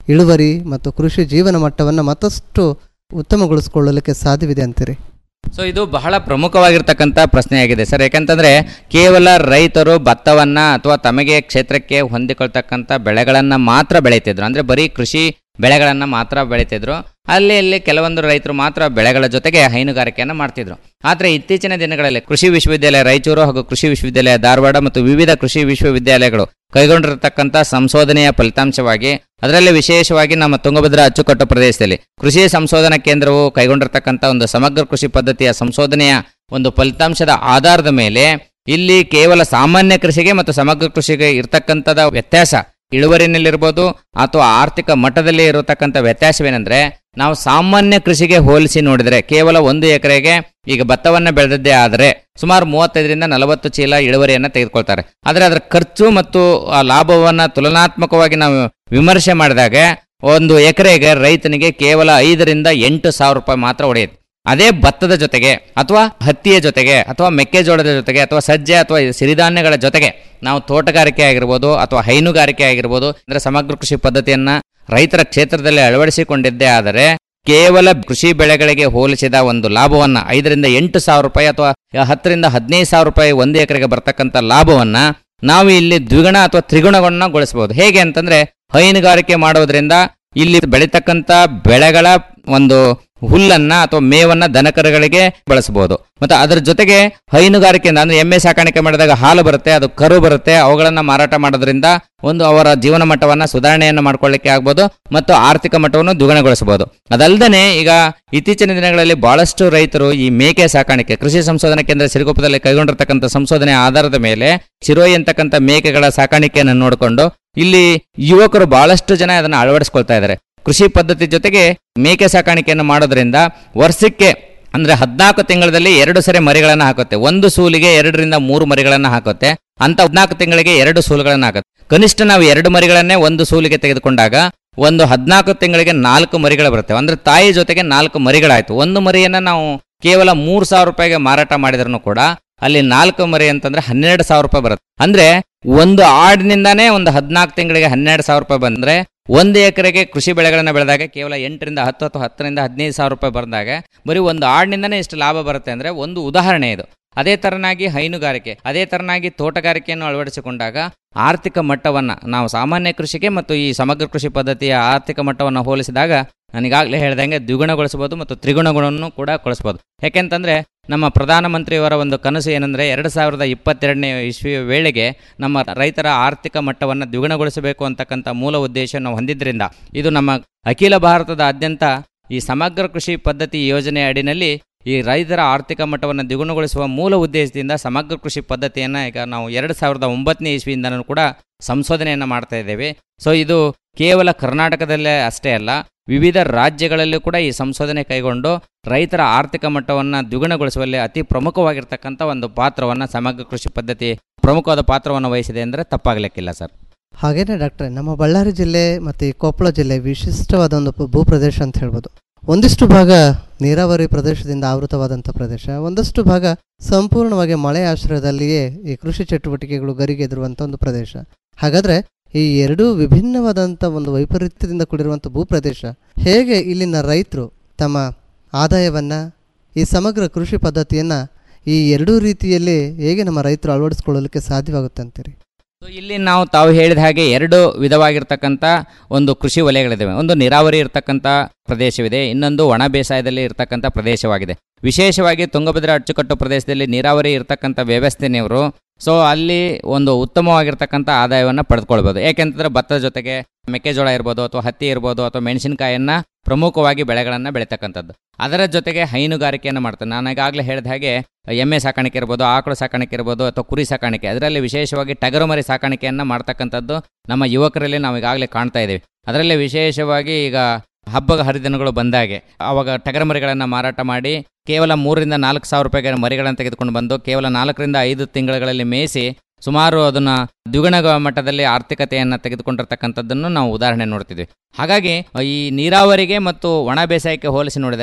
ಇಳುವರಿ ಮತ್ತು ಕೃಷಿ ಜೀವನ ಮಟ್ಟವನ್ನು ಮತ್ತಷ್ಟು ಉತ್ತಮಗೊಳಿಸಿಕೊಳ್ಳಲಿಕ್ಕೆ ಸಾಧ್ಯವಿದೆ ಅಂತೀರಿ ಸೊ ಇದು ಬಹಳ ಪ್ರಮುಖವಾಗಿರ್ತಕ್ಕಂಥ ಪ್ರಶ್ನೆಯಾಗಿದೆ ಸರ್ ಯಾಕಂತಂದ್ರೆ ಕೇವಲ ರೈತರು ಭತ್ತವನ್ನ ಅಥವಾ ತಮಗೆ ಕ್ಷೇತ್ರಕ್ಕೆ ಹೊಂದಿಕೊಳ್ತಕ್ಕಂಥ ಬೆಳೆಗಳನ್ನ ಮಾತ್ರ ಬೆಳೀತಿದ್ರು ಅಂದ್ರೆ ಬರೀ ಕೃಷಿ ಬೆಳೆಗಳನ್ನ ಮಾತ್ರ ಬೆಳೀತಿದ್ರು ಅಲ್ಲಿ ಅಲ್ಲಿ ಕೆಲವೊಂದು ರೈತರು ಮಾತ್ರ ಬೆಳೆಗಳ ಜೊತೆಗೆ ಹೈನುಗಾರಿಕೆಯನ್ನು ಮಾಡ್ತಿದ್ರು ಆದರೆ ಇತ್ತೀಚಿನ ದಿನಗಳಲ್ಲಿ ಕೃಷಿ ವಿಶ್ವವಿದ್ಯಾಲಯ ರಾಯಚೂರು ಹಾಗೂ ಕೃಷಿ ವಿಶ್ವವಿದ್ಯಾಲಯ ಧಾರವಾಡ ಮತ್ತು ವಿವಿಧ ಕೃಷಿ ವಿಶ್ವವಿದ್ಯಾಲಯಗಳು ಕೈಗೊಂಡಿರತಕ್ಕಂಥ ಸಂಶೋಧನೆಯ ಫಲಿತಾಂಶವಾಗಿ ಅದರಲ್ಲಿ ವಿಶೇಷವಾಗಿ ನಮ್ಮ ತುಂಗಭದ್ರಾ ಅಚ್ಚುಕಟ್ಟು ಪ್ರದೇಶದಲ್ಲಿ ಕೃಷಿ ಸಂಶೋಧನಾ ಕೇಂದ್ರವು ಕೈಗೊಂಡಿರತಕ್ಕಂಥ ಒಂದು ಸಮಗ್ರ ಕೃಷಿ ಪದ್ಧತಿಯ ಸಂಶೋಧನೆಯ ಒಂದು ಫಲಿತಾಂಶದ ಆಧಾರದ ಮೇಲೆ ಇಲ್ಲಿ ಕೇವಲ ಸಾಮಾನ್ಯ ಕೃಷಿಗೆ ಮತ್ತು ಸಮಗ್ರ ಕೃಷಿಗೆ ಇರ್ತಕ್ಕಂಥದ ವ್ಯತ್ಯಾಸ ಇಳುವರಿನಲ್ಲಿರ್ಬೋದು ಅಥವಾ ಆರ್ಥಿಕ ಮಟ್ಟದಲ್ಲಿ ಇರತಕ್ಕಂಥ ವ್ಯತ್ಯಾಸವೇನೆಂದ್ರೆ ನಾವು ಸಾಮಾನ್ಯ ಕೃಷಿಗೆ ಹೋಲಿಸಿ ನೋಡಿದರೆ ಕೇವಲ ಒಂದು ಎಕರೆಗೆ ಈಗ ಭತ್ತವನ್ನು ಬೆಳೆದದ್ದೇ ಆದರೆ ಸುಮಾರು ಮೂವತ್ತೈದರಿಂದ ನಲವತ್ತು ಚೀಲ ಇಳುವರಿಯನ್ನು ತೆಗೆದುಕೊಳ್ತಾರೆ ಆದರೆ ಅದರ ಖರ್ಚು ಮತ್ತು ಆ ಲಾಭವನ್ನು ತುಲನಾತ್ಮಕವಾಗಿ ನಾವು ವಿಮರ್ಶೆ ಮಾಡಿದಾಗ ಒಂದು ಎಕರೆಗೆ ರೈತನಿಗೆ ಕೇವಲ ಐದರಿಂದ ಎಂಟು ಸಾವಿರ ರೂಪಾಯಿ ಮಾತ್ರ ಹೊಡೆಯುತ್ತೆ ಅದೇ ಭತ್ತದ ಜೊತೆಗೆ ಅಥವಾ ಹತ್ತಿಯ ಜೊತೆಗೆ ಅಥವಾ ಮೆಕ್ಕೆಜೋಳದ ಜೊತೆಗೆ ಅಥವಾ ಸಜ್ಜೆ ಅಥವಾ ಸಿರಿಧಾನ್ಯಗಳ ಜೊತೆಗೆ ನಾವು ತೋಟಗಾರಿಕೆ ಆಗಿರ್ಬೋದು ಅಥವಾ ಹೈನುಗಾರಿಕೆ ಆಗಿರ್ಬೋದು ಅಂದರೆ ಸಮಗ್ರ ಕೃಷಿ ಪದ್ಧತಿಯನ್ನ ರೈತರ ಕ್ಷೇತ್ರದಲ್ಲಿ ಅಳವಡಿಸಿಕೊಂಡಿದ್ದೇ ಆದರೆ ಕೇವಲ ಕೃಷಿ ಬೆಳೆಗಳಿಗೆ ಹೋಲಿಸಿದ ಒಂದು ಲಾಭವನ್ನ ಐದರಿಂದ ಎಂಟು ಸಾವಿರ ರೂಪಾಯಿ ಅಥವಾ ಹತ್ತರಿಂದ ಹದಿನೈದು ಸಾವಿರ ರೂಪಾಯಿ ಒಂದು ಎಕರೆಗೆ ಬರ್ತಕ್ಕಂಥ ಲಾಭವನ್ನ ನಾವು ಇಲ್ಲಿ ದ್ವಿಗುಣ ಅಥವಾ ತ್ರಿಗುಣಗೊಳ್ಳಗೊಳಿಸಬಹುದು ಹೇಗೆ ಅಂತಂದ್ರೆ ಹೈನುಗಾರಿಕೆ ಮಾಡೋದ್ರಿಂದ ಇಲ್ಲಿ ಬೆಳೀತಕ್ಕಂಥ ಬೆಳೆಗಳ ಒಂದು ಹುಲ್ಲನ್ನ ಅಥವಾ ಮೇವನ್ನ ದನಕರುಗಳಿಗೆ ಬಳಸಬಹುದು ಮತ್ತು ಅದರ ಜೊತೆಗೆ ಹೈನುಗಾರಿಕೆಯಿಂದ ಅಂದ್ರೆ ಎಮ್ಮೆ ಸಾಕಾಣಿಕೆ ಮಾಡಿದಾಗ ಹಾಲು ಬರುತ್ತೆ ಅದು ಕರು ಬರುತ್ತೆ ಅವುಗಳನ್ನ ಮಾರಾಟ ಮಾಡೋದ್ರಿಂದ ಒಂದು ಅವರ ಜೀವನ ಮಟ್ಟವನ್ನ ಸುಧಾರಣೆಯನ್ನು ಮಾಡ್ಕೊಳ್ಳಿಕ್ಕೆ ಆಗ್ಬೋದು ಮತ್ತು ಆರ್ಥಿಕ ಮಟ್ಟವನ್ನು ದ್ವಿಗುಣಗೊಳಿಸಬಹುದು ಅದಲ್ಲದೆ ಈಗ ಇತ್ತೀಚಿನ ದಿನಗಳಲ್ಲಿ ಬಹಳಷ್ಟು ರೈತರು ಈ ಮೇಕೆ ಸಾಕಾಣಿಕೆ ಕೃಷಿ ಸಂಶೋಧನಾ ಕೇಂದ್ರ ಸಿರುಗುಪ್ಪದಲ್ಲಿ ಕೈಗೊಂಡಿರ್ತಕ್ಕಂಥ ಸಂಶೋಧನೆ ಆಧಾರದ ಮೇಲೆ ಸಿರೋಯಿ ಅಂತಕ್ಕಂಥ ಮೇಕೆಗಳ ಸಾಕಾಣಿಕೆಯನ್ನು ನೋಡಿಕೊಂಡು ಇಲ್ಲಿ ಯುವಕರು ಬಹಳಷ್ಟು ಜನ ಅದನ್ನು ಅಳವಡಿಸ್ಕೊಳ್ತಾ ಇದ್ದಾರೆ ಕೃಷಿ ಪದ್ಧತಿ ಜೊತೆಗೆ ಮೇಕೆ ಸಾಕಾಣಿಕೆಯನ್ನು ಮಾಡೋದ್ರಿಂದ ವರ್ಷಕ್ಕೆ ಅಂದ್ರೆ ಹದಿನಾಲ್ಕು ತಿಂಗಳಲ್ಲಿ ಎರಡು ಸರಿ ಮರಿಗಳನ್ನು ಹಾಕುತ್ತೆ ಒಂದು ಸೂಲಿಗೆ ಎರಡರಿಂದ ಮೂರು ಮರಿಗಳನ್ನು ಹಾಕುತ್ತೆ ಅಂತ ಹದಿನಾಲ್ಕು ತಿಂಗಳಿಗೆ ಎರಡು ಸೂಲುಗಳನ್ನು ಹಾಕುತ್ತೆ ಕನಿಷ್ಠ ನಾವು ಎರಡು ಮರಿಗಳನ್ನೇ ಒಂದು ಸೂಲಿಗೆ ತೆಗೆದುಕೊಂಡಾಗ ಒಂದು ಹದಿನಾಲ್ಕು ತಿಂಗಳಿಗೆ ನಾಲ್ಕು ಮರಿಗಳು ಬರುತ್ತೆ ಅಂದ್ರೆ ತಾಯಿ ಜೊತೆಗೆ ನಾಲ್ಕು ಮರಿಗಳಾಯ್ತು ಒಂದು ಮರಿಯನ್ನ ನಾವು ಕೇವಲ ಮೂರು ಸಾವಿರ ರೂಪಾಯಿಗೆ ಮಾರಾಟ ಮಾಡಿದ್ರು ಕೂಡ ಅಲ್ಲಿ ನಾಲ್ಕು ಮರಿ ಅಂತಂದ್ರೆ ಹನ್ನೆರಡು ಸಾವಿರ ರೂಪಾಯಿ ಬರುತ್ತೆ ಅಂದ್ರೆ ಒಂದು ಆಡಿನಿಂದಾನೇ ಒಂದು ಹದಿನಾಲ್ಕು ತಿಂಗಳಿಗೆ ಹನ್ನೆರಡು ಸಾವಿರ ರೂಪಾಯಿ ಬಂದ್ರೆ ಒಂದು ಎಕರೆಗೆ ಕೃಷಿ ಬೆಳೆಗಳನ್ನು ಬೆಳೆದಾಗ ಕೇವಲ ಎಂಟರಿಂದ ಹತ್ತು ಅಥವಾ ಹತ್ತರಿಂದ ಹದಿನೈದು ಸಾವಿರ ರೂಪಾಯಿ ಬಂದಾಗ ಬರೀ ಒಂದು ಆಡಿನಿಂದನೇ ಇಷ್ಟು ಲಾಭ ಬರುತ್ತೆ ಅಂದ್ರೆ ಒಂದು ಉದಾಹರಣೆ ಇದು ಅದೇ ತರನಾಗಿ ಹೈನುಗಾರಿಕೆ ಅದೇ ತರನಾಗಿ ತೋಟಗಾರಿಕೆಯನ್ನು ಅಳವಡಿಸಿಕೊಂಡಾಗ ಆರ್ಥಿಕ ಮಟ್ಟವನ್ನ ನಾವು ಸಾಮಾನ್ಯ ಕೃಷಿಗೆ ಮತ್ತು ಈ ಸಮಗ್ರ ಕೃಷಿ ಪದ್ಧತಿಯ ಆರ್ಥಿಕ ಮಟ್ಟವನ್ನು ಹೋಲಿಸಿದಾಗ ನನಗಾಗಲೇ ಹೇಳ್ದಂಗೆ ದ್ವಿಗುಣಗೊಳಿಸಬಹುದು ಮತ್ತು ತ್ರಿಗುಣಗಳನ್ನು ಕೂಡ ಕೊಳಿಸಬಹುದು ಯಾಕೆಂತಂದ್ರೆ ನಮ್ಮ ಪ್ರಧಾನಮಂತ್ರಿಯವರ ಒಂದು ಕನಸು ಏನಂದ್ರೆ ಎರಡು ಸಾವಿರದ ಇಪ್ಪತ್ತೆರಡನೇ ಇಸ್ವಿಯ ವೇಳೆಗೆ ನಮ್ಮ ರೈತರ ಆರ್ಥಿಕ ಮಟ್ಟವನ್ನು ದ್ವಿಗುಣಗೊಳಿಸಬೇಕು ಅಂತಕ್ಕಂಥ ಮೂಲ ಉದ್ದೇಶವನ್ನು ಹೊಂದಿದ್ರಿಂದ ಇದು ನಮ್ಮ ಅಖಿಲ ಭಾರತದಾದ್ಯಂತ ಈ ಸಮಗ್ರ ಕೃಷಿ ಪದ್ಧತಿ ಯೋಜನೆ ಅಡಿನಲ್ಲಿ ಈ ರೈತರ ಆರ್ಥಿಕ ಮಟ್ಟವನ್ನು ದ್ವಿಗುಣಗೊಳಿಸುವ ಮೂಲ ಉದ್ದೇಶದಿಂದ ಸಮಗ್ರ ಕೃಷಿ ಪದ್ಧತಿಯನ್ನು ಈಗ ನಾವು ಎರಡು ಸಾವಿರದ ಒಂಬತ್ತನೇ ಇಸ್ವಿಯಿಂದನೂ ಕೂಡ ಸಂಶೋಧನೆಯನ್ನು ಮಾಡ್ತಾ ಇದ್ದೇವೆ ಸೊ ಇದು ಕೇವಲ ಕರ್ನಾಟಕದಲ್ಲೇ ಅಷ್ಟೇ ಅಲ್ಲ ವಿವಿಧ ರಾಜ್ಯಗಳಲ್ಲೂ ಕೂಡ ಈ ಸಂಶೋಧನೆ ಕೈಗೊಂಡು ರೈತರ ಆರ್ಥಿಕ ಮಟ್ಟವನ್ನು ದ್ವಿಗುಣಗೊಳಿಸುವಲ್ಲಿ ಅತಿ ಪ್ರಮುಖವಾಗಿರ್ತಕ್ಕಂಥ ಒಂದು ಪಾತ್ರವನ್ನು ಸಮಗ್ರ ಕೃಷಿ ಪದ್ಧತಿ ಪ್ರಮುಖವಾದ ಪಾತ್ರವನ್ನು ವಹಿಸಿದೆ ಅಂದರೆ ತಪ್ಪಾಗಲಿಕ್ಕಿಲ್ಲ ಸರ್ ಹಾಗೇನೆ ಡಾಕ್ಟ್ರೆ ನಮ್ಮ ಬಳ್ಳಾರಿ ಜಿಲ್ಲೆ ಮತ್ತು ಈ ಕೊಪ್ಪಳ ಜಿಲ್ಲೆ ವಿಶಿಷ್ಟವಾದ ಒಂದು ಪ- ಭೂಪ್ರದೇಶ ಅಂತ ಹೇಳ್ಬೋದು ಒಂದಿಷ್ಟು ಭಾಗ ನೀರಾವರಿ ಪ್ರದೇಶದಿಂದ ಆವೃತವಾದಂಥ ಪ್ರದೇಶ ಒಂದಷ್ಟು ಭಾಗ ಸಂಪೂರ್ಣವಾಗಿ ಮಳೆ ಆಶ್ರಯದಲ್ಲಿಯೇ ಈ ಕೃಷಿ ಚಟುವಟಿಕೆಗಳು ಗರಿಗೆದಿರುವಂಥ ಒಂದು ಪ್ರದೇಶ ಹಾಗಾದ್ರೆ ಈ ಎರಡೂ ವಿಭಿನ್ನವಾದಂಥ ಒಂದು ವೈಪರೀತ್ಯದಿಂದ ಕೂಡಿರುವಂಥ ಭೂಪ್ರದೇಶ ಹೇಗೆ ಇಲ್ಲಿನ ರೈತರು ತಮ್ಮ ಆದಾಯವನ್ನು ಈ ಸಮಗ್ರ ಕೃಷಿ ಪದ್ಧತಿಯನ್ನು ಈ ಎರಡೂ ರೀತಿಯಲ್ಲಿ ಹೇಗೆ ನಮ್ಮ ರೈತರು ಅಳವಡಿಸ್ಕೊಳ್ಳಲಿಕ್ಕೆ ಸಾಧ್ಯವಾಗುತ್ತೆ ಅಂತೀರಿ ಸೊ ಇಲ್ಲಿ ನಾವು ತಾವು ಹೇಳಿದ ಹಾಗೆ ಎರಡು ವಿಧವಾಗಿರ್ತಕ್ಕಂಥ ಒಂದು ಕೃಷಿ ವಲಯಗಳಿದ್ದಾವೆ ಒಂದು ನೀರಾವರಿ ಇರತಕ್ಕಂಥ ಪ್ರದೇಶವಿದೆ ಇನ್ನೊಂದು ಒಣ ಬೇಸಾಯದಲ್ಲಿ ಇರತಕ್ಕಂಥ ಪ್ರದೇಶವಾಗಿದೆ ವಿಶೇಷವಾಗಿ ತುಂಗಭದ್ರಾ ಅಚ್ಚುಕಟ್ಟು ಪ್ರದೇಶದಲ್ಲಿ ನೀರಾವರಿ ಇರತಕ್ಕಂಥ ವ್ಯವಸ್ಥೆನೆಯವರು ಸೊ ಅಲ್ಲಿ ಒಂದು ಉತ್ತಮವಾಗಿರ್ತಕ್ಕಂಥ ಆದಾಯವನ್ನು ಪಡೆದುಕೊಳ್ಬೋದು ಯಾಕೆಂತಂದ್ರೆ ಭತ್ತದ ಜೊತೆಗೆ ಮೆಕ್ಕೆಜೋಳ ಇರ್ಬೋದು ಅಥವಾ ಹತ್ತಿ ಇರ್ಬೋದು ಅಥವಾ ಮೆಣಸಿನಕಾಯಿಯನ್ನ ಪ್ರಮುಖವಾಗಿ ಬೆಳೆಗಳನ್ನು ಬೆಳೀತಕ್ಕಂಥದ್ದು ಅದರ ಜೊತೆಗೆ ಹೈನುಗಾರಿಕೆಯನ್ನು ಮಾಡ್ತಾರೆ ನಾನು ಈಗಾಗಲೇ ಹೇಳಿದ ಹಾಗೆ ಎಮ್ಮೆ ಸಾಕಾಣಿಕೆ ಇರ್ಬೋದು ಆಕಳು ಸಾಕಾಣಿಕೆ ಇರ್ಬೋದು ಅಥವಾ ಕುರಿ ಸಾಕಾಣಿಕೆ ಅದರಲ್ಲಿ ವಿಶೇಷವಾಗಿ ಟಗರು ಮರಿ ಸಾಕಾಣಿಕೆಯನ್ನು ಮಾಡ್ತಕ್ಕಂಥದ್ದು ನಮ್ಮ ಯುವಕರಲ್ಲಿ ನಾವು ಈಗಾಗಲೇ ಕಾಣ್ತಾ ಇದ್ದೀವಿ ಅದರಲ್ಲಿ ವಿಶೇಷವಾಗಿ ಈಗ ಹಬ್ಬದ ಹರಿದಿನಗಳು ಬಂದಾಗೆ ಆವಾಗ ಟಗರ ಮರಿಗಳನ್ನು ಮಾರಾಟ ಮಾಡಿ ಕೇವಲ ಮೂರರಿಂದ ನಾಲ್ಕು ಸಾವಿರ ರೂಪಾಯಿಗೆ ಮರಿಗಳನ್ನು ತೆಗೆದುಕೊಂಡು ಬಂದು ಕೇವಲ ನಾಲ್ಕರಿಂದ ಐದು ತಿಂಗಳುಗಳಲ್ಲಿ ಮೇಯಿಸಿ ಸುಮಾರು ಅದನ್ನ ದ್ವಿಗುಣ ಮಟ್ಟದಲ್ಲಿ ಆರ್ಥಿಕತೆಯನ್ನು ತೆಗೆದುಕೊಂಡಿರ್ತಕ್ಕಂಥದ್ದನ್ನು ನಾವು ಉದಾಹರಣೆ ನೋಡ್ತಿದ್ವಿ ಹಾಗಾಗಿ ಈ ನೀರಾವರಿಗೆ ಮತ್ತು ಒಣ ಬೇಸಾಯಕ್ಕೆ ಹೋಲಿಸಿ ನೋಡಿದರೆ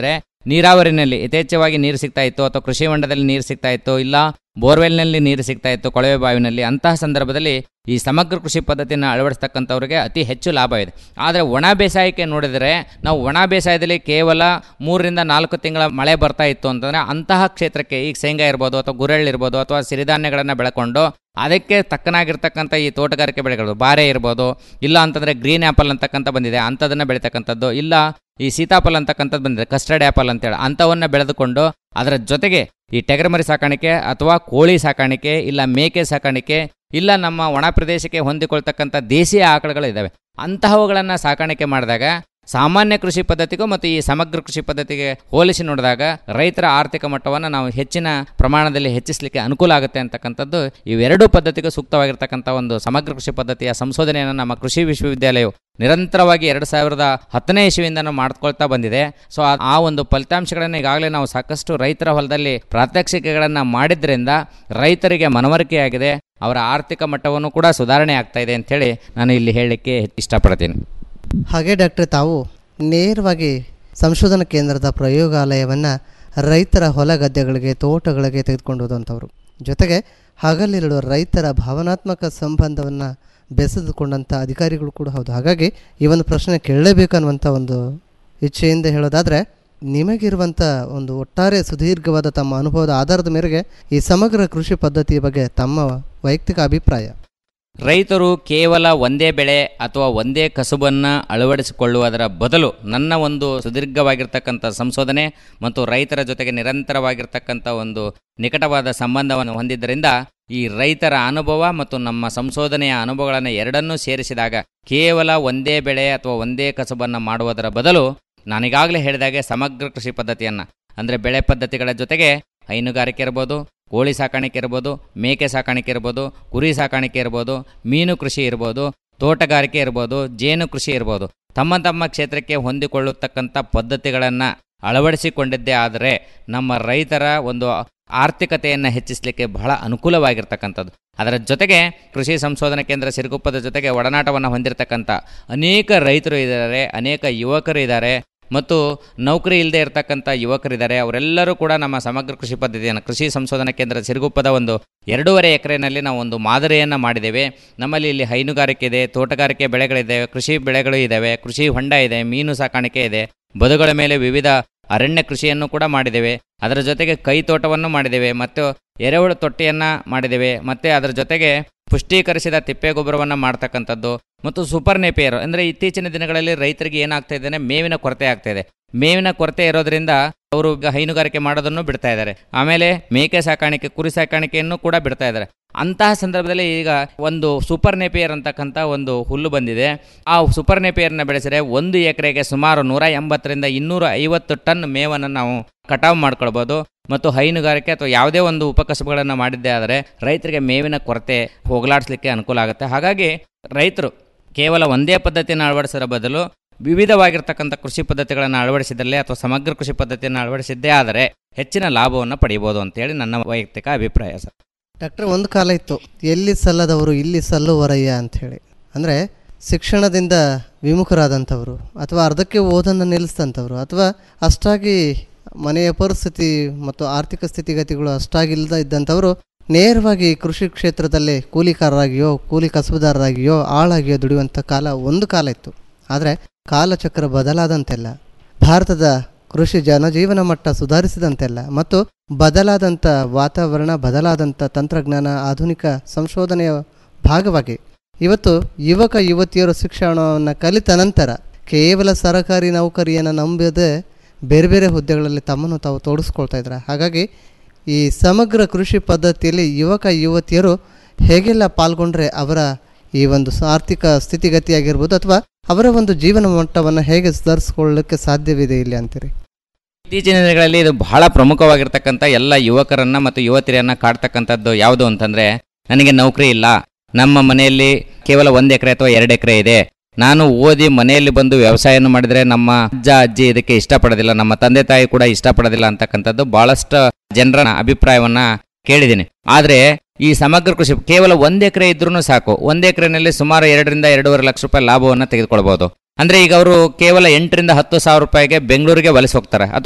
ನೀರಾವರಿನಲ್ಲಿ ಯಥೇಚ್ಛವಾಗಿ ನೀರು ಸಿಗ್ತಾ ಇತ್ತು ಅಥವಾ ಕೃಷಿ ಹೊಂಡದಲ್ಲಿ ನೀರು ಸಿಗ್ತಾ ಇತ್ತು ಇಲ್ಲ ಬೋರ್ವೆಲ್ನಲ್ಲಿ ನೀರು ಸಿಗ್ತಾ ಇತ್ತು ಕೊಳವೆ ಬಾವಿನಲ್ಲಿ ಅಂತಹ ಸಂದರ್ಭದಲ್ಲಿ ಈ ಸಮಗ್ರ ಕೃಷಿ ಪದ್ಧತಿಯನ್ನು ಅಳವಡಿಸ್ತಕ್ಕಂಥವ್ರಿಗೆ ಅತಿ ಹೆಚ್ಚು ಲಾಭ ಇದೆ ಆದರೆ ಒಣ ಬೇಸಾಯಕ್ಕೆ ನೋಡಿದರೆ ನಾವು ಒಣ ಬೇಸಾಯದಲ್ಲಿ ಕೇವಲ ಮೂರರಿಂದ ನಾಲ್ಕು ತಿಂಗಳ ಮಳೆ ಬರ್ತಾ ಇತ್ತು ಅಂತಂದರೆ ಅಂತಹ ಕ್ಷೇತ್ರಕ್ಕೆ ಈಗ ಶೇಂಗಾ ಇರ್ಬೋದು ಅಥವಾ ಗುರೆಳ್ಳು ಇರ್ಬೋದು ಅಥವಾ ಸಿರಿಧಾನ್ಯಗಳನ್ನು ಬೆಳ್ಕೊಂಡು ಅದಕ್ಕೆ ತಕ್ಕನಾಗಿರ್ತಕ್ಕಂಥ ಈ ತೋಟಗಾರಿಕೆ ಬೆಳೆಗಳು ಬಾರೆ ಇರ್ಬೋದು ಇಲ್ಲ ಅಂತಂದರೆ ಗ್ರೀನ್ ಆ್ಯಪಲ್ ಅಂತಕ್ಕಂಥ ಬಂದಿದೆ ಅಂಥದನ್ನು ಬೆಳೀತಕ್ಕಂಥದ್ದು ಇಲ್ಲ ಈ ಸೀತಾಫಲ ಅಂತಕ್ಕಂಥದ್ದು ಬಂದಿದೆ ಕಸ್ಟರ್ಡ್ ಆ್ಯಪಲ್ ಅಂತೇಳಿ ಅಂಥವನ್ನ ಬೆಳೆದುಕೊಂಡು ಅದರ ಜೊತೆಗೆ ಈ ಟೆಗರ್ಮರಿ ಸಾಕಾಣಿಕೆ ಅಥವಾ ಕೋಳಿ ಸಾಕಾಣಿಕೆ ಇಲ್ಲ ಮೇಕೆ ಸಾಕಾಣಿಕೆ ಇಲ್ಲ ನಮ್ಮ ಒಣ ಪ್ರದೇಶಕ್ಕೆ ಹೊಂದಿಕೊಳ್ತಕ್ಕಂಥ ದೇಶೀಯ ಆಕಳುಗಳಿದ್ದಾವೆ ಅಂತಹವುಗಳನ್ನು ಸಾಕಾಣಿಕೆ ಮಾಡಿದಾಗ ಸಾಮಾನ್ಯ ಕೃಷಿ ಪದ್ಧತಿಗೂ ಮತ್ತು ಈ ಸಮಗ್ರ ಕೃಷಿ ಪದ್ಧತಿಗೆ ಹೋಲಿಸಿ ನೋಡಿದಾಗ ರೈತರ ಆರ್ಥಿಕ ಮಟ್ಟವನ್ನು ನಾವು ಹೆಚ್ಚಿನ ಪ್ರಮಾಣದಲ್ಲಿ ಹೆಚ್ಚಿಸಲಿಕ್ಕೆ ಅನುಕೂಲ ಆಗುತ್ತೆ ಅಂತಕ್ಕಂಥದ್ದು ಇವೆರಡೂ ಪದ್ಧತಿಗೂ ಸೂಕ್ತವಾಗಿರ್ತಕ್ಕಂಥ ಒಂದು ಸಮಗ್ರ ಕೃಷಿ ಪದ್ಧತಿಯ ಸಂಶೋಧನೆಯನ್ನು ನಮ್ಮ ಕೃಷಿ ವಿಶ್ವವಿದ್ಯಾಲಯವು ನಿರಂತರವಾಗಿ ಎರಡು ಸಾವಿರದ ಹತ್ತನೇ ಇಸುವಿಂದ ಮಾಡ್ಕೊಳ್ತಾ ಬಂದಿದೆ ಸೊ ಆ- ಆ ಒಂದು ಫಲಿತಾಂಶಗಳನ್ನು ಈಗಾಗಲೇ ನಾವು ಸಾಕಷ್ಟು ರೈತರ ಹೊಲದಲ್ಲಿ ಪ್ರಾತ್ಯಕ್ಷಿಕೆಗಳನ್ನು ಮಾಡಿದ್ರಿಂದ ರೈತರಿಗೆ ಮನವರಿಕೆಯಾಗಿದೆ ಅವರ ಆರ್ಥಿಕ ಮಟ್ಟವನ್ನು ಕೂಡ ಸುಧಾರಣೆ ಆಗ್ತಾ ಇದೆ ಅಂತೇಳಿ ನಾನು ಇಲ್ಲಿ ಹೇಳಲಿಕ್ಕೆ ಇಷ್ಟಪಡ್ತೀನಿ ಹಾಗೆ ಡಾಕ್ಟ್ರೆ ತಾವು ನೇರವಾಗಿ ಸಂಶೋಧನಾ ಕೇಂದ್ರದ ಪ್ರಯೋಗಾಲಯವನ್ನು ರೈತರ ಹೊಲ ಗದ್ದೆಗಳಿಗೆ ತೋಟಗಳಿಗೆ ತೆಗೆದುಕೊಂಡು ಹೋದಂಥವ್ರು ಜೊತೆಗೆ ಹಗಲಿರುಳು ರೈತರ ಭಾವನಾತ್ಮಕ ಸಂಬಂಧವನ್ನು ಬೆಸೆದುಕೊಂಡಂಥ ಅಧಿಕಾರಿಗಳು ಕೂಡ ಹೌದು ಹಾಗಾಗಿ ಈ ಒಂದು ಪ್ರಶ್ನೆ ಕೇಳಲೇಬೇಕು ಅನ್ನುವಂಥ ಒಂದು ಇಚ್ಛೆಯಿಂದ ಹೇಳೋದಾದರೆ ನಿಮಗಿರುವಂಥ ಒಂದು ಒಟ್ಟಾರೆ ಸುದೀರ್ಘವಾದ ತಮ್ಮ ಅನುಭವದ ಆಧಾರದ ಮೇರೆಗೆ ಈ ಸಮಗ್ರ ಕೃಷಿ ಪದ್ಧತಿಯ ಬಗ್ಗೆ ತಮ್ಮ ವೈಯಕ್ತಿಕ ಅಭಿಪ್ರಾಯ ರೈತರು ಕೇವಲ ಒಂದೇ ಬೆಳೆ ಅಥವಾ ಒಂದೇ ಕಸುಬನ್ನು ಅಳವಡಿಸಿಕೊಳ್ಳುವುದರ ಬದಲು ನನ್ನ ಒಂದು ಸುದೀರ್ಘವಾಗಿರ್ತಕ್ಕಂಥ ಸಂಶೋಧನೆ ಮತ್ತು ರೈತರ ಜೊತೆಗೆ ನಿರಂತರವಾಗಿರ್ತಕ್ಕಂಥ ಒಂದು ನಿಕಟವಾದ ಸಂಬಂಧವನ್ನು ಹೊಂದಿದ್ದರಿಂದ ಈ ರೈತರ ಅನುಭವ ಮತ್ತು ನಮ್ಮ ಸಂಶೋಧನೆಯ ಅನುಭವಗಳನ್ನು ಎರಡನ್ನೂ ಸೇರಿಸಿದಾಗ ಕೇವಲ ಒಂದೇ ಬೆಳೆ ಅಥವಾ ಒಂದೇ ಕಸುಬನ್ನು ಮಾಡುವುದರ ಬದಲು ನಾನೀಗಾಗಲೇ ಹೇಳಿದಾಗೆ ಸಮಗ್ರ ಕೃಷಿ ಪದ್ಧತಿಯನ್ನು ಅಂದರೆ ಬೆಳೆ ಪದ್ಧತಿಗಳ ಜೊತೆಗೆ ಹೈನುಗಾರಿಕೆ ಇರ್ಬೋದು ಕೋಳಿ ಸಾಕಾಣಿಕೆ ಇರ್ಬೋದು ಮೇಕೆ ಸಾಕಾಣಿಕೆ ಇರ್ಬೋದು ಕುರಿ ಸಾಕಾಣಿಕೆ ಇರ್ಬೋದು ಮೀನು ಕೃಷಿ ಇರ್ಬೋದು ತೋಟಗಾರಿಕೆ ಇರ್ಬೋದು ಜೇನು ಕೃಷಿ ಇರ್ಬೋದು ತಮ್ಮ ತಮ್ಮ ಕ್ಷೇತ್ರಕ್ಕೆ ಹೊಂದಿಕೊಳ್ಳತಕ್ಕಂಥ ಪದ್ಧತಿಗಳನ್ನು ಅಳವಡಿಸಿಕೊಂಡಿದ್ದೇ ಆದರೆ ನಮ್ಮ ರೈತರ ಒಂದು ಆರ್ಥಿಕತೆಯನ್ನು ಹೆಚ್ಚಿಸಲಿಕ್ಕೆ ಬಹಳ ಅನುಕೂಲವಾಗಿರ್ತಕ್ಕಂಥದ್ದು ಅದರ ಜೊತೆಗೆ ಕೃಷಿ ಸಂಶೋಧನಾ ಕೇಂದ್ರ ಸಿರುಗುಪ್ಪದ ಜೊತೆಗೆ ಒಡನಾಟವನ್ನು ಹೊಂದಿರತಕ್ಕಂಥ ಅನೇಕ ರೈತರು ಇದ್ದಾರೆ ಅನೇಕ ಯುವಕರು ಇದ್ದಾರೆ ಮತ್ತು ನೌಕರಿ ಇಲ್ಲದೆ ಇರತಕ್ಕಂಥ ಯುವಕರಿದ್ದಾರೆ ಅವರೆಲ್ಲರೂ ಕೂಡ ನಮ್ಮ ಸಮಗ್ರ ಕೃಷಿ ಪದ್ಧತಿಯನ್ನು ಕೃಷಿ ಸಂಶೋಧನಾ ಕೇಂದ್ರ ಸಿರುಗುಪ್ಪದ ಒಂದು ಎರಡೂವರೆ ಎಕರೆನಲ್ಲಿ ನಾವು ಒಂದು ಮಾದರಿಯನ್ನು ಮಾಡಿದ್ದೇವೆ ನಮ್ಮಲ್ಲಿ ಇಲ್ಲಿ ಹೈನುಗಾರಿಕೆ ಇದೆ ತೋಟಗಾರಿಕೆ ಬೆಳೆಗಳಿದೆ ಕೃಷಿ ಬೆಳೆಗಳು ಇದ್ದಾವೆ ಕೃಷಿ ಹೊಂಡ ಇದೆ ಮೀನು ಸಾಕಾಣಿಕೆ ಇದೆ ಬದುಗಳ ಮೇಲೆ ವಿವಿಧ ಅರಣ್ಯ ಕೃಷಿಯನ್ನು ಕೂಡ ಮಾಡಿದ್ದೇವೆ ಅದರ ಜೊತೆಗೆ ಕೈ ತೋಟವನ್ನು ಮಾಡಿದ್ದೇವೆ ಮತ್ತು ಎರೆಹುಳು ತೊಟ್ಟಿಯನ್ನು ಮಾಡಿದ್ದೇವೆ ಮತ್ತು ಅದರ ಜೊತೆಗೆ ಪುಷ್ಟೀಕರಿಸಿದ ತಿಪ್ಪೆ ಗೊಬ್ಬರವನ್ನು ಮಾಡ್ತಕ್ಕಂಥದ್ದು ಮತ್ತು ಸೂಪರ್ ನೇಪಿಯರ್ ಅಂದರೆ ಇತ್ತೀಚಿನ ದಿನಗಳಲ್ಲಿ ರೈತರಿಗೆ ಏನಾಗ್ತಾ ಇದೆ ಅಂದರೆ ಮೇವಿನ ಕೊರತೆ ಆಗ್ತಾ ಇದೆ ಮೇವಿನ ಕೊರತೆ ಇರೋದ್ರಿಂದ ಅವರು ಈಗ ಹೈನುಗಾರಿಕೆ ಮಾಡೋದನ್ನು ಬಿಡ್ತಾ ಇದ್ದಾರೆ ಆಮೇಲೆ ಮೇಕೆ ಸಾಕಾಣಿಕೆ ಕುರಿ ಸಾಕಾಣಿಕೆಯನ್ನು ಕೂಡ ಬಿಡ್ತಾ ಇದ್ದಾರೆ ಅಂತಹ ಸಂದರ್ಭದಲ್ಲಿ ಈಗ ಒಂದು ಸೂಪರ್ ನೇಪಿಯರ್ ಅಂತಕ್ಕಂಥ ಒಂದು ಹುಲ್ಲು ಬಂದಿದೆ ಆ ಸೂಪರ್ ನೇಪಿಯರ್ನ ಬೆಳೆಸಿದರೆ ಒಂದು ಎಕರೆಗೆ ಸುಮಾರು ನೂರ ಎಂಬತ್ತರಿಂದ ಇನ್ನೂರ ಐವತ್ತು ಟನ್ ಮೇವನ್ನು ನಾವು ಕಟಾವು ಮಾಡ್ಕೊಳ್ಬೋದು ಮತ್ತು ಹೈನುಗಾರಿಕೆ ಅಥವಾ ಯಾವುದೇ ಒಂದು ಉಪಕಸಬುಗಳನ್ನು ಮಾಡಿದ್ದೇ ಆದರೆ ರೈತರಿಗೆ ಮೇವಿನ ಕೊರತೆ ಹೋಗಲಾಡಿಸ್ಲಿಕ್ಕೆ ಅನುಕೂಲ ಆಗುತ್ತೆ ಹಾಗಾಗಿ ರೈತರು ಕೇವಲ ಒಂದೇ ಪದ್ಧತಿಯನ್ನು ಅಳವಡಿಸೋದ್ರ ಬದಲು ವಿವಿಧವಾಗಿರ್ತಕ್ಕಂಥ ಕೃಷಿ ಪದ್ಧತಿಗಳನ್ನು ಅಳವಡಿಸಿದಲ್ಲಿ ಅಥವಾ ಸಮಗ್ರ ಕೃಷಿ ಪದ್ಧತಿಯನ್ನು ಅಳವಡಿಸಿದ್ದೇ ಆದರೆ ಹೆಚ್ಚಿನ ಲಾಭವನ್ನು ಪಡೆಯಬಹುದು ಅಂತೇಳಿ ನನ್ನ ವೈಯಕ್ತಿಕ ಅಭಿಪ್ರಾಯ ಸರ್ ಡಾಕ್ಟರ್ ಒಂದು ಕಾಲ ಇತ್ತು ಎಲ್ಲಿ ಸಲ್ಲದವರು ಇಲ್ಲಿ ಸಲ್ಲುವರಯ್ಯ ಅಂಥೇಳಿ ಅಂದರೆ ಶಿಕ್ಷಣದಿಂದ ವಿಮುಖರಾದಂಥವರು ಅಥವಾ ಅರ್ಧಕ್ಕೆ ಓದನ್ನು ನಿಲ್ಲಿಸಿದಂಥವ್ರು ಅಥವಾ ಅಷ್ಟಾಗಿ ಮನೆಯ ಪರಿಸ್ಥಿತಿ ಮತ್ತು ಆರ್ಥಿಕ ಸ್ಥಿತಿಗತಿಗಳು ಅಷ್ಟಾಗಿಲ್ಲದ ಇದ್ದಂಥವರು ನೇರವಾಗಿ ಕೃಷಿ ಕ್ಷೇತ್ರದಲ್ಲಿ ಕೂಲಿಕಾರರಾಗಿಯೋ ಕೂಲಿ ಕಸಬುದಾರರಾಗಿಯೋ ಆಳಾಗಿಯೋ ದುಡಿಯುವಂಥ ಕಾಲ ಒಂದು ಕಾಲ ಇತ್ತು ಆದರೆ ಕಾಲಚಕ್ರ ಬದಲಾದಂತೆಲ್ಲ ಭಾರತದ ಕೃಷಿ ಜನಜೀವನ ಮಟ್ಟ ಸುಧಾರಿಸಿದಂತೆಲ್ಲ ಮತ್ತು ಬದಲಾದಂಥ ವಾತಾವರಣ ಬದಲಾದಂಥ ತಂತ್ರಜ್ಞಾನ ಆಧುನಿಕ ಸಂಶೋಧನೆಯ ಭಾಗವಾಗಿ ಇವತ್ತು ಯುವಕ ಯುವತಿಯರು ಶಿಕ್ಷಣವನ್ನು ಕಲಿತ ನಂತರ ಕೇವಲ ಸರಕಾರಿ ನೌಕರಿಯನ್ನು ನಂಬದೆ ಬೇರೆ ಬೇರೆ ಹುದ್ದೆಗಳಲ್ಲಿ ತಮ್ಮನ್ನು ತಾವು ತೊಡಗಿಸ್ಕೊಳ್ತಾ ಇದ್ದಾರೆ ಹಾಗಾಗಿ ಈ ಸಮಗ್ರ ಕೃಷಿ ಪದ್ಧತಿಯಲ್ಲಿ ಯುವಕ ಯುವತಿಯರು ಹೇಗೆಲ್ಲ ಪಾಲ್ಗೊಂಡ್ರೆ ಅವರ ಈ ಒಂದು ಸ- ಆರ್ಥಿಕ ಸ್ಥಿತಿಗತಿಯಾಗಿರ್ಬೋದು ಅಥವಾ ಅವರ ಒಂದು ಜೀವನ ಮಟ್ಟವನ್ನು ಹೇಗೆ ಸುಧಾರಿಸ್ಕೊಳ್ಳಲಿಕ್ಕೆ ಸಾಧ್ಯವಿದೆ ಇಲ್ಲಿ ಅಂತೀರಿ ಇತ್ತೀಚಿನ ದಿನಗಳಲ್ಲಿ ಇದು ಬಹಳ ಪ್ರಮುಖವಾಗಿರ್ತಕ್ಕಂಥ ಎಲ್ಲ ಯುವಕರನ್ನ ಮತ್ತು ಯುವತಿಯರನ್ನ ಕಾಡ್ತಕ್ಕಂಥದ್ದು ಯಾವುದು ಅಂತಂದ್ರೆ ನನಗೆ ನೌಕರಿ ಇಲ್ಲ ನಮ್ಮ ಮನೆಯಲ್ಲಿ ಕೇವಲ ಒಂದು ಎಕರೆ ಅಥವಾ ಎರಡು ಎಕರೆ ಇದೆ ನಾನು ಓದಿ ಮನೆಯಲ್ಲಿ ಬಂದು ವ್ಯವಸಾಯವನ್ನು ಮಾಡಿದರೆ ನಮ್ಮ ಅಜ್ಜ ಅಜ್ಜಿ ಇದಕ್ಕೆ ಇಷ್ಟಪಡೋದಿಲ್ಲ ನಮ್ಮ ತಂದೆ ತಾಯಿ ಕೂಡ ಇಷ್ಟಪಡೋದಿಲ್ಲ ಅಂತಕ್ಕಂಥದ್ದು ಬಹಳಷ್ಟು ಜನರ ಅಭಿಪ್ರಾಯವನ್ನ ಕೇಳಿದ್ದೀನಿ ಆದರೆ ಈ ಸಮಗ್ರ ಕೃಷಿ ಕೇವಲ ಒಂದು ಎಕರೆ ಇದ್ರೂ ಸಾಕು ಒಂದು ಎಕರೆನಲ್ಲಿ ಸುಮಾರು ಎರಡರಿಂದ ಎರಡೂವರೆ ಲಕ್ಷ ರೂಪಾಯಿ ಲಾಭವನ್ನು ತೆಗೆದುಕೊಳ್ಬಹುದು ಅಂದ್ರೆ ಈಗ ಅವರು ಕೇವಲ ಎಂಟರಿಂದ ಹತ್ತು ಸಾವಿರ ರೂಪಾಯಿಗೆ ಬೆಂಗಳೂರಿಗೆ ವಲಸೆ ಹೋಗ್ತಾರೆ ಅಥವಾ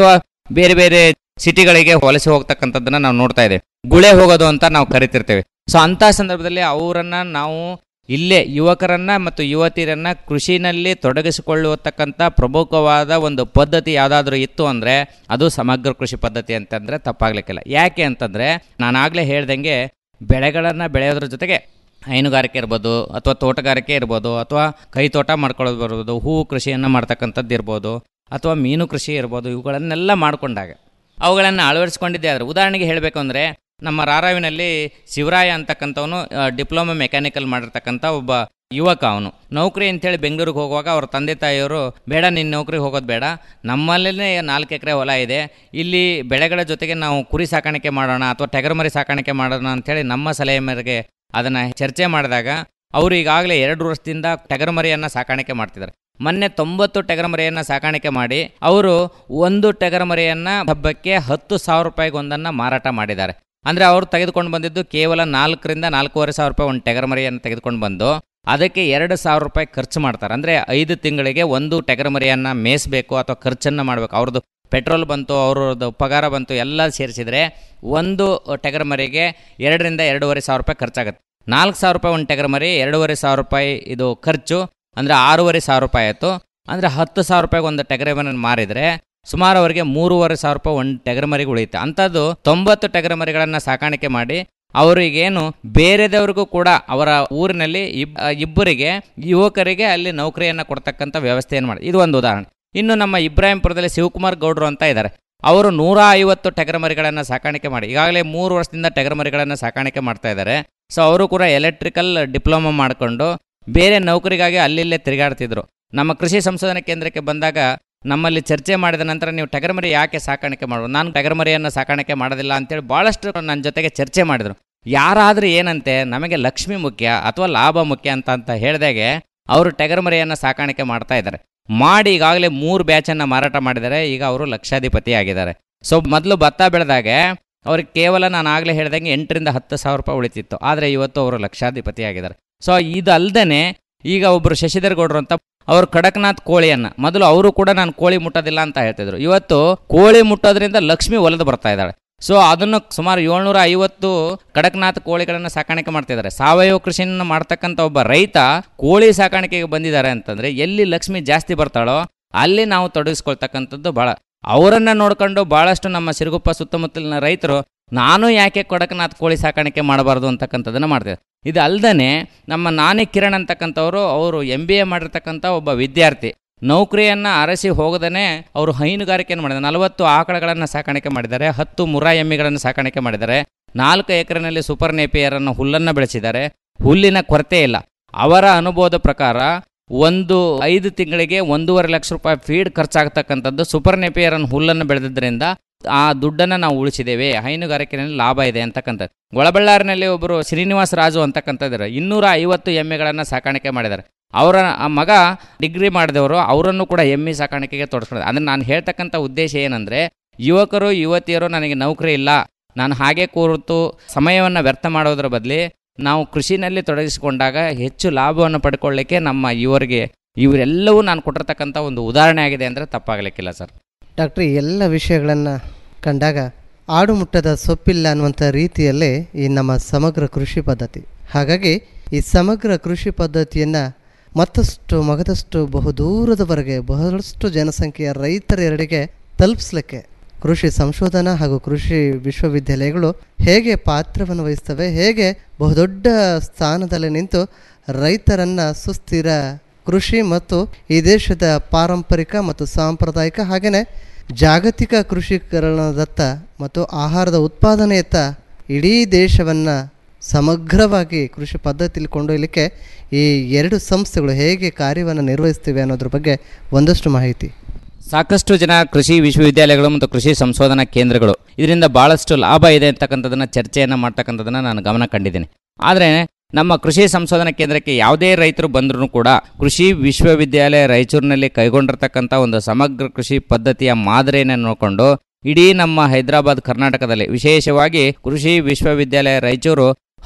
ಬೇರೆ ಬೇರೆ ಸಿಟಿಗಳಿಗೆ ವಲಸೆ ಹೋಗ್ತಕ್ಕಂಥದ್ದನ್ನ ನಾವು ನೋಡ್ತಾ ಇದ್ದೇವೆ ಗುಳೆ ಹೋಗೋದು ಅಂತ ನಾವು ಕರಿತಿರ್ತೇವೆ ಸೊ ಅಂಥ ಸಂದರ್ಭದಲ್ಲಿ ಅವರನ್ನ ನಾವು ಇಲ್ಲೇ ಯುವಕರನ್ನ ಮತ್ತು ಯುವತಿಯರನ್ನ ಕೃಷಿನಲ್ಲಿ ತೊಡಗಿಸಿಕೊಳ್ಳತಕ್ಕಂಥ ಪ್ರಮುಖವಾದ ಒಂದು ಪದ್ಧತಿ ಯಾವುದಾದ್ರೂ ಇತ್ತು ಅಂದರೆ ಅದು ಸಮಗ್ರ ಕೃಷಿ ಪದ್ಧತಿ ಅಂತಂದರೆ ತಪ್ಪಾಗ್ಲಿಕ್ಕಿಲ್ಲ ಯಾಕೆ ಅಂತಂದರೆ ನಾನಾಗಲೇ ಹೇಳ್ದಂಗೆ ಬೆಳೆಗಳನ್ನು ಬೆಳೆಯೋದ್ರ ಜೊತೆಗೆ ಹೈನುಗಾರಿಕೆ ಇರ್ಬೋದು ಅಥವಾ ತೋಟಗಾರಿಕೆ ಇರ್ಬೋದು ಅಥವಾ ಕೈ ತೋಟ ಮಾಡ್ಕೊಳ್ಳೋದು ಬರ್ಬೋದು ಹೂವು ಕೃಷಿಯನ್ನು ಮಾಡ್ತಕ್ಕಂಥದ್ದು ಇರ್ಬೋದು ಅಥವಾ ಮೀನು ಕೃಷಿ ಇರ್ಬೋದು ಇವುಗಳನ್ನೆಲ್ಲ ಮಾಡಿಕೊಂಡಾಗ ಅವುಗಳನ್ನು ಅಳವಡಿಸ್ಕೊಂಡಿದ್ದೆ ಆದರೆ ಉದಾಹರಣೆಗೆ ಹೇಳಬೇಕು ಅಂದರೆ ನಮ್ಮ ರಾರಾವಿನಲ್ಲಿ ಶಿವರಾಯ ಅಂತಕ್ಕಂಥವನು ಡಿಪ್ಲೊಮಾ ಮೆಕ್ಯಾನಿಕಲ್ ಮಾಡಿರ್ತಕ್ಕಂಥ ಒಬ್ಬ ಯುವಕ ಅವನು ನೌಕರಿ ಅಂತೇಳಿ ಬೆಂಗಳೂರಿಗೆ ಹೋಗುವಾಗ ಅವ್ರ ತಂದೆ ತಾಯಿಯವರು ಬೇಡ ನಿನ್ನ ನೌಕರಿಗೆ ಹೋಗೋದು ಬೇಡ ನಮ್ಮಲ್ಲೇ ನಾಲ್ಕು ಎಕರೆ ಹೊಲ ಇದೆ ಇಲ್ಲಿ ಬೆಳೆಗಳ ಜೊತೆಗೆ ನಾವು ಕುರಿ ಸಾಕಾಣಿಕೆ ಮಾಡೋಣ ಅಥವಾ ಟಗರುಮರಿ ಸಾಕಾಣಿಕೆ ಮಾಡೋಣ ಅಂಥೇಳಿ ನಮ್ಮ ಸಲಹೆ ಮೇರೆಗೆ ಅದನ್ನು ಚರ್ಚೆ ಮಾಡಿದಾಗ ಅವರು ಈಗಾಗಲೇ ಎರಡು ವರ್ಷದಿಂದ ಟಗರುಮರಿಯನ್ನು ಸಾಕಾಣಿಕೆ ಮಾಡ್ತಿದ್ದಾರೆ ಮೊನ್ನೆ ತೊಂಬತ್ತು ಟಗರುಮರಿಯನ್ನು ಸಾಕಾಣಿಕೆ ಮಾಡಿ ಅವರು ಒಂದು ಟಗರುಮರಿಯನ್ನು ಹಬ್ಬಕ್ಕೆ ಹತ್ತು ಸಾವಿರ ರೂಪಾಯಿಗೆ ಒಂದನ್ನು ಮಾರಾಟ ಮಾಡಿದ್ದಾರೆ ಅಂದರೆ ಅವರು ತೆಗೆದುಕೊಂಡು ಬಂದಿದ್ದು ಕೇವಲ ನಾಲ್ಕರಿಂದ ನಾಲ್ಕೂವರೆ ಸಾವಿರ ರೂಪಾಯಿ ಒಂದು ಟಗರುಮರಿಯನ್ನು ತೆಗೆದುಕೊಂಡು ಬಂದು ಅದಕ್ಕೆ ಎರಡು ಸಾವಿರ ರೂಪಾಯಿ ಖರ್ಚು ಮಾಡ್ತಾರೆ ಅಂದರೆ ಐದು ತಿಂಗಳಿಗೆ ಒಂದು ಟಗರುಮರಿಯನ್ನು ಮೇಯಿಸಬೇಕು ಅಥವಾ ಖರ್ಚನ್ನು ಮಾಡಬೇಕು ಅವ್ರದ್ದು ಪೆಟ್ರೋಲ್ ಬಂತು ಅವ್ರದ್ದು ಪಗಾರ ಬಂತು ಎಲ್ಲ ಸೇರಿಸಿದರೆ ಒಂದು ಟಗರುಮರಿಗೆ ಎರಡರಿಂದ ಎರಡೂವರೆ ಸಾವಿರ ರೂಪಾಯಿ ಖರ್ಚಾಗುತ್ತೆ ನಾಲ್ಕು ಸಾವಿರ ರೂಪಾಯಿ ಒಂದು ಟಗರುಮರಿ ಎರಡೂವರೆ ಸಾವಿರ ರೂಪಾಯಿ ಇದು ಖರ್ಚು ಅಂದರೆ ಆರೂವರೆ ಸಾವಿರ ರೂಪಾಯಿ ಆಯಿತು ಅಂದರೆ ಹತ್ತು ಸಾವಿರ ರೂಪಾಯಿಗೆ ಒಂದು ಟಗರುಮರಿಯನ್ನು ಮಾರಿದರೆ ಸುಮಾರು ಅವರಿಗೆ ಮೂರುವರೆ ಸಾವಿರ ರೂಪಾಯಿ ಒಂದು ಟಗರುಮರಿಗೆ ಉಳಿಯುತ್ತೆ ಅಂಥದ್ದು ತೊಂಬತ್ತು ಟಗರುಮರಿಗಳನ್ನು ಸಾಕಾಣಿಕೆ ಮಾಡಿ ಅವರಿಗೇನು ಬೇರೆದವ್ರಿಗೂ ಕೂಡ ಅವರ ಊರಿನಲ್ಲಿ ಇಬ್ ಇಬ್ಬರಿಗೆ ಯುವಕರಿಗೆ ಅಲ್ಲಿ ನೌಕರಿಯನ್ನು ಕೊಡ್ತಕ್ಕಂಥ ವ್ಯವಸ್ಥೆಯನ್ನು ಮಾಡಿ ಇದು ಒಂದು ಉದಾಹರಣೆ ಇನ್ನು ನಮ್ಮ ಇಬ್ರಾಹಿಂಪುರದಲ್ಲಿ ಶಿವಕುಮಾರ್ ಗೌಡ್ರು ಅಂತ ಇದ್ದಾರೆ ಅವರು ನೂರ ಐವತ್ತು ಟಗರುಮರಿಗಳನ್ನು ಸಾಕಾಣಿಕೆ ಮಾಡಿ ಈಗಾಗಲೇ ಮೂರು ವರ್ಷದಿಂದ ಟಗರುಮರಿಗಳನ್ನು ಸಾಕಾಣಿಕೆ ಮಾಡ್ತಾ ಇದ್ದಾರೆ ಸೊ ಅವರು ಕೂಡ ಎಲೆಕ್ಟ್ರಿಕಲ್ ಡಿಪ್ಲೊಮಾ ಮಾಡಿಕೊಂಡು ಬೇರೆ ನೌಕರಿಗಾಗಿ ಅಲ್ಲಿಲ್ಲೇ ತಿರುಗಾಡ್ತಿದ್ರು ನಮ್ಮ ಕೃಷಿ ಸಂಶೋಧನಾ ಕೇಂದ್ರಕ್ಕೆ ಬಂದಾಗ ನಮ್ಮಲ್ಲಿ ಚರ್ಚೆ ಮಾಡಿದ ನಂತರ ನೀವು ಟಗರುಮರಿ ಯಾಕೆ ಸಾಕಾಣಿಕೆ ಮಾಡೋದು ನಾನು ಟಗರುಮರಿಯನ್ನು ಸಾಕಾಣಿಕೆ ಮಾಡೋದಿಲ್ಲ ಅಂತೇಳಿ ಭಾಳಷ್ಟು ನನ್ನ ಜೊತೆಗೆ ಚರ್ಚೆ ಮಾಡಿದರು ಯಾರಾದರೂ ಏನಂತೆ ನಮಗೆ ಲಕ್ಷ್ಮಿ ಮುಖ್ಯ ಅಥವಾ ಲಾಭ ಮುಖ್ಯ ಅಂತ ಅಂತ ಹೇಳಿದಾಗೆ ಅವರು ಟಗರುಮರಿಯನ್ನು ಸಾಕಾಣಿಕೆ ಮಾಡ್ತಾ ಇದ್ದಾರೆ ಮಾಡಿ ಈಗಾಗಲೇ ಮೂರು ಬ್ಯಾಚನ್ನು ಮಾರಾಟ ಮಾಡಿದ್ದಾರೆ ಈಗ ಅವರು ಲಕ್ಷಾಧಿಪತಿ ಆಗಿದ್ದಾರೆ ಸೊ ಮೊದಲು ಭತ್ತ ಬೆಳೆದಾಗ ಅವ್ರಿಗೆ ಕೇವಲ ನಾನು ಆಗಲೇ ಹೇಳ್ದಂಗೆ ಎಂಟರಿಂದ ಹತ್ತು ಸಾವಿರ ರೂಪಾಯಿ ಉಳಿತಿತ್ತು ಆದರೆ ಇವತ್ತು ಅವರು ಲಕ್ಷಾಧಿಪತಿ ಆಗಿದ್ದಾರೆ ಸೊ ಇದಲ್ದೇ ಈಗ ಒಬ್ಬರು ಶಶಿಧರ್ ಗೌಡ್ರು ಅಂತ ಅವರು ಕಡಕ್ನಾಥ್ ಕೋಳಿಯನ್ನ ಮೊದಲು ಅವರು ಕೂಡ ನಾನು ಕೋಳಿ ಮುಟ್ಟೋದಿಲ್ಲ ಅಂತ ಹೇಳ್ತಿದ್ರು ಇವತ್ತು ಕೋಳಿ ಮುಟ್ಟೋದ್ರಿಂದ ಲಕ್ಷ್ಮಿ ಒಲೆದು ಬರ್ತಾ ಇದ್ದಾಳೆ ಸೊ ಅದನ್ನು ಸುಮಾರು ಏಳ್ನೂರ ಐವತ್ತು ಕಡಕ್ನಾಥ್ ಕೋಳಿಗಳನ್ನು ಸಾಕಾಣಿಕೆ ಮಾಡ್ತಿದ್ದಾರೆ ಸಾವಯವ ಕೃಷಿಯನ್ನು ಮಾಡ್ತಕ್ಕಂಥ ಒಬ್ಬ ರೈತ ಕೋಳಿ ಸಾಕಾಣಿಕೆಗೆ ಬಂದಿದ್ದಾರೆ ಅಂತಂದ್ರೆ ಎಲ್ಲಿ ಲಕ್ಷ್ಮಿ ಜಾಸ್ತಿ ಬರ್ತಾಳೋ ಅಲ್ಲಿ ನಾವು ತೊಡಗಿಸ್ಕೊಳ್ತಕ್ಕಂಥದ್ದು ಬಹಳ ಅವರನ್ನ ನೋಡ್ಕೊಂಡು ಬಹಳಷ್ಟು ನಮ್ಮ ಸಿರುಗುಪ್ಪ ಸುತ್ತಮುತ್ತಲಿನ ರೈತರು ನಾನು ಯಾಕೆ ಕೊಡಕನಾಥ್ ಕೋಳಿ ಸಾಕಾಣಿಕೆ ಮಾಡಬಾರ್ದು ಅಂತಕ್ಕಂಥದ್ದನ್ನು ಮಾಡ್ತಾರೆ ಇದು ಅಲ್ದೇ ನಮ್ಮ ನಾನಿ ಕಿರಣ್ ಅಂತಕ್ಕಂಥವ್ರು ಅವರು ಎಂ ಬಿ ಎ ಮಾಡಿರ್ತಕ್ಕಂಥ ಒಬ್ಬ ವಿದ್ಯಾರ್ಥಿ ನೌಕರಿಯನ್ನು ಅರಸಿ ಹೋಗದೇ ಅವರು ಹೈನುಗಾರಿಕೆಯನ್ನು ಮಾಡಿದ್ದಾರೆ ನಲವತ್ತು ಆಕಳಗಳನ್ನು ಸಾಕಾಣಿಕೆ ಮಾಡಿದ್ದಾರೆ ಹತ್ತು ಮುರಾ ಎಮ್ಮಿಗಳನ್ನು ಸಾಕಾಣಿಕೆ ಮಾಡಿದ್ದಾರೆ ನಾಲ್ಕು ಎಕರೆನಲ್ಲಿ ಸೂಪರ್ ನೇಪಿಯರನ್ನು ಹುಲ್ಲನ್ನು ಬೆಳೆಸಿದ್ದಾರೆ ಹುಲ್ಲಿನ ಕೊರತೆ ಇಲ್ಲ ಅವರ ಅನುಭವದ ಪ್ರಕಾರ ಒಂದು ಐದು ತಿಂಗಳಿಗೆ ಒಂದೂವರೆ ಲಕ್ಷ ರೂಪಾಯಿ ಫೀಡ್ ಖರ್ಚಾಗ್ತಕ್ಕಂಥದ್ದು ಸೂಪರ್ ನೇಪಿಯರನ್ನು ಹುಲ್ಲನ್ನು ಬೆಳೆದಿದ್ದರಿಂದ ಆ ದುಡ್ಡನ್ನು ನಾವು ಉಳಿಸಿದ್ದೇವೆ ಹೈನುಗಾರಿಕೆಯಲ್ಲಿ ಲಾಭ ಇದೆ ಅಂತಕ್ಕಂಥದ್ದು ಒಳಬಳ್ಳಾರಿನಲ್ಲಿ ಒಬ್ಬರು ಶ್ರೀನಿವಾಸ ರಾಜು ಅಂತಕ್ಕಂಥದ್ದು ಇನ್ನೂರ ಐವತ್ತು ಎಮ್ಮೆಗಳನ್ನು ಸಾಕಾಣಿಕೆ ಮಾಡಿದ್ದಾರೆ ಅವರ ಆ ಮಗ ಡಿಗ್ರಿ ಮಾಡಿದವರು ಅವರನ್ನು ಕೂಡ ಎಮ್ಮೆ ಸಾಕಾಣಿಕೆಗೆ ತೊಡಸ್ಕೊಂಡಿದ್ದಾರೆ ಅಂದರೆ ನಾನು ಹೇಳ್ತಕ್ಕಂಥ ಉದ್ದೇಶ ಏನಂದರೆ ಯುವಕರು ಯುವತಿಯರು ನನಗೆ ನೌಕರಿ ಇಲ್ಲ ನಾನು ಹಾಗೆ ಕೂತು ಸಮಯವನ್ನು ವ್ಯರ್ಥ ಮಾಡೋದ್ರ ಬದಲಿ ನಾವು ಕೃಷಿನಲ್ಲಿ ತೊಡಗಿಸಿಕೊಂಡಾಗ ಹೆಚ್ಚು ಲಾಭವನ್ನು ಪಡ್ಕೊಳ್ಳಿಕ್ಕೆ ನಮ್ಮ ಯುವರಿಗೆ ಇವರೆಲ್ಲವೂ ನಾನು ಕೊಟ್ಟಿರ್ತಕ್ಕಂಥ ಒಂದು ಉದಾಹರಣೆ ಆಗಿದೆ ಅಂದರೆ ತಪ್ಪಾಗಲಿಕ್ಕಿಲ್ಲ ಸರ್ ಡಾಕ್ಟ್ರ್ ಈ ಎಲ್ಲ ವಿಷಯಗಳನ್ನು ಕಂಡಾಗ ಆಡು ಮುಟ್ಟದ ಸೊಪ್ಪಿಲ್ಲ ಅನ್ನುವಂಥ ರೀತಿಯಲ್ಲೇ ಈ ನಮ್ಮ ಸಮಗ್ರ ಕೃಷಿ ಪದ್ಧತಿ ಹಾಗಾಗಿ ಈ ಸಮಗ್ರ ಕೃಷಿ ಪದ್ಧತಿಯನ್ನು ಮತ್ತಷ್ಟು ಮಗದಷ್ಟು ಬಹುದೂರದವರೆಗೆ ಬಹಳಷ್ಟು ಜನಸಂಖ್ಯೆಯ ರೈತರ ಎರಡಿಗೆ ತಲುಪಿಸ್ಲಿಕ್ಕೆ ಕೃಷಿ ಸಂಶೋಧನಾ ಹಾಗೂ ಕೃಷಿ ವಿಶ್ವವಿದ್ಯಾಲಯಗಳು ಹೇಗೆ ಪಾತ್ರವನ್ನು ವಹಿಸ್ತವೆ ಹೇಗೆ ಬಹುದೊಡ್ಡ ಸ್ಥಾನದಲ್ಲಿ ನಿಂತು ರೈತರನ್ನು ಸುಸ್ಥಿರ ಕೃಷಿ ಮತ್ತು ಈ ದೇಶದ ಪಾರಂಪರಿಕ ಮತ್ತು ಸಾಂಪ್ರದಾಯಿಕ ಹಾಗೆಯೇ ಜಾಗತಿಕ ಕೃಷೀಕರಣದತ್ತ ಮತ್ತು ಆಹಾರದ ಉತ್ಪಾದನೆಯತ್ತ ಇಡೀ ದೇಶವನ್ನು ಸಮಗ್ರವಾಗಿ ಕೃಷಿ ಪದ್ಧತಿಯಲ್ಲಿ ಕೊಂಡೊಯ್ಯಲಿಕ್ಕೆ ಈ ಎರಡು ಸಂಸ್ಥೆಗಳು ಹೇಗೆ ಕಾರ್ಯವನ್ನು ನಿರ್ವಹಿಸ್ತಿವೆ ಅನ್ನೋದ್ರ ಬಗ್ಗೆ ಒಂದಷ್ಟು ಮಾಹಿತಿ ಸಾಕಷ್ಟು ಜನ ಕೃಷಿ ವಿಶ್ವವಿದ್ಯಾಲಯಗಳು ಮತ್ತು ಕೃಷಿ ಸಂಶೋಧನಾ ಕೇಂದ್ರಗಳು ಇದರಿಂದ ಭಾಳಷ್ಟು ಲಾಭ ಇದೆ ಅಂತಕ್ಕಂಥದ್ದನ್ನು ಚರ್ಚೆಯನ್ನು ಮಾಡ್ತಕ್ಕಂಥದ್ದನ್ನು ನಾನು ಗಮನ ಕಂಡಿದ್ದೀನಿ ಆದರೆ ನಮ್ಮ ಕೃಷಿ ಸಂಶೋಧನಾ ಕೇಂದ್ರಕ್ಕೆ ಯಾವುದೇ ರೈತರು ಬಂದರೂ ಕೂಡ ಕೃಷಿ ವಿಶ್ವವಿದ್ಯಾಲಯ ರಾಯಚೂರಿನಲ್ಲಿ ಕೈಗೊಂಡಿರ್ತಕ್ಕಂಥ ಒಂದು ಸಮಗ್ರ ಕೃಷಿ ಪದ್ಧತಿಯ ಮಾದರಿಯನ್ನು ನೋಡಿಕೊಂಡು ಇಡೀ ನಮ್ಮ ಹೈದರಾಬಾದ್ ಕರ್ನಾಟಕದಲ್ಲಿ ವಿಶೇಷವಾಗಿ ಕೃಷಿ ವಿಶ್ವವಿದ್ಯಾಲಯ ರಾಯಚೂರು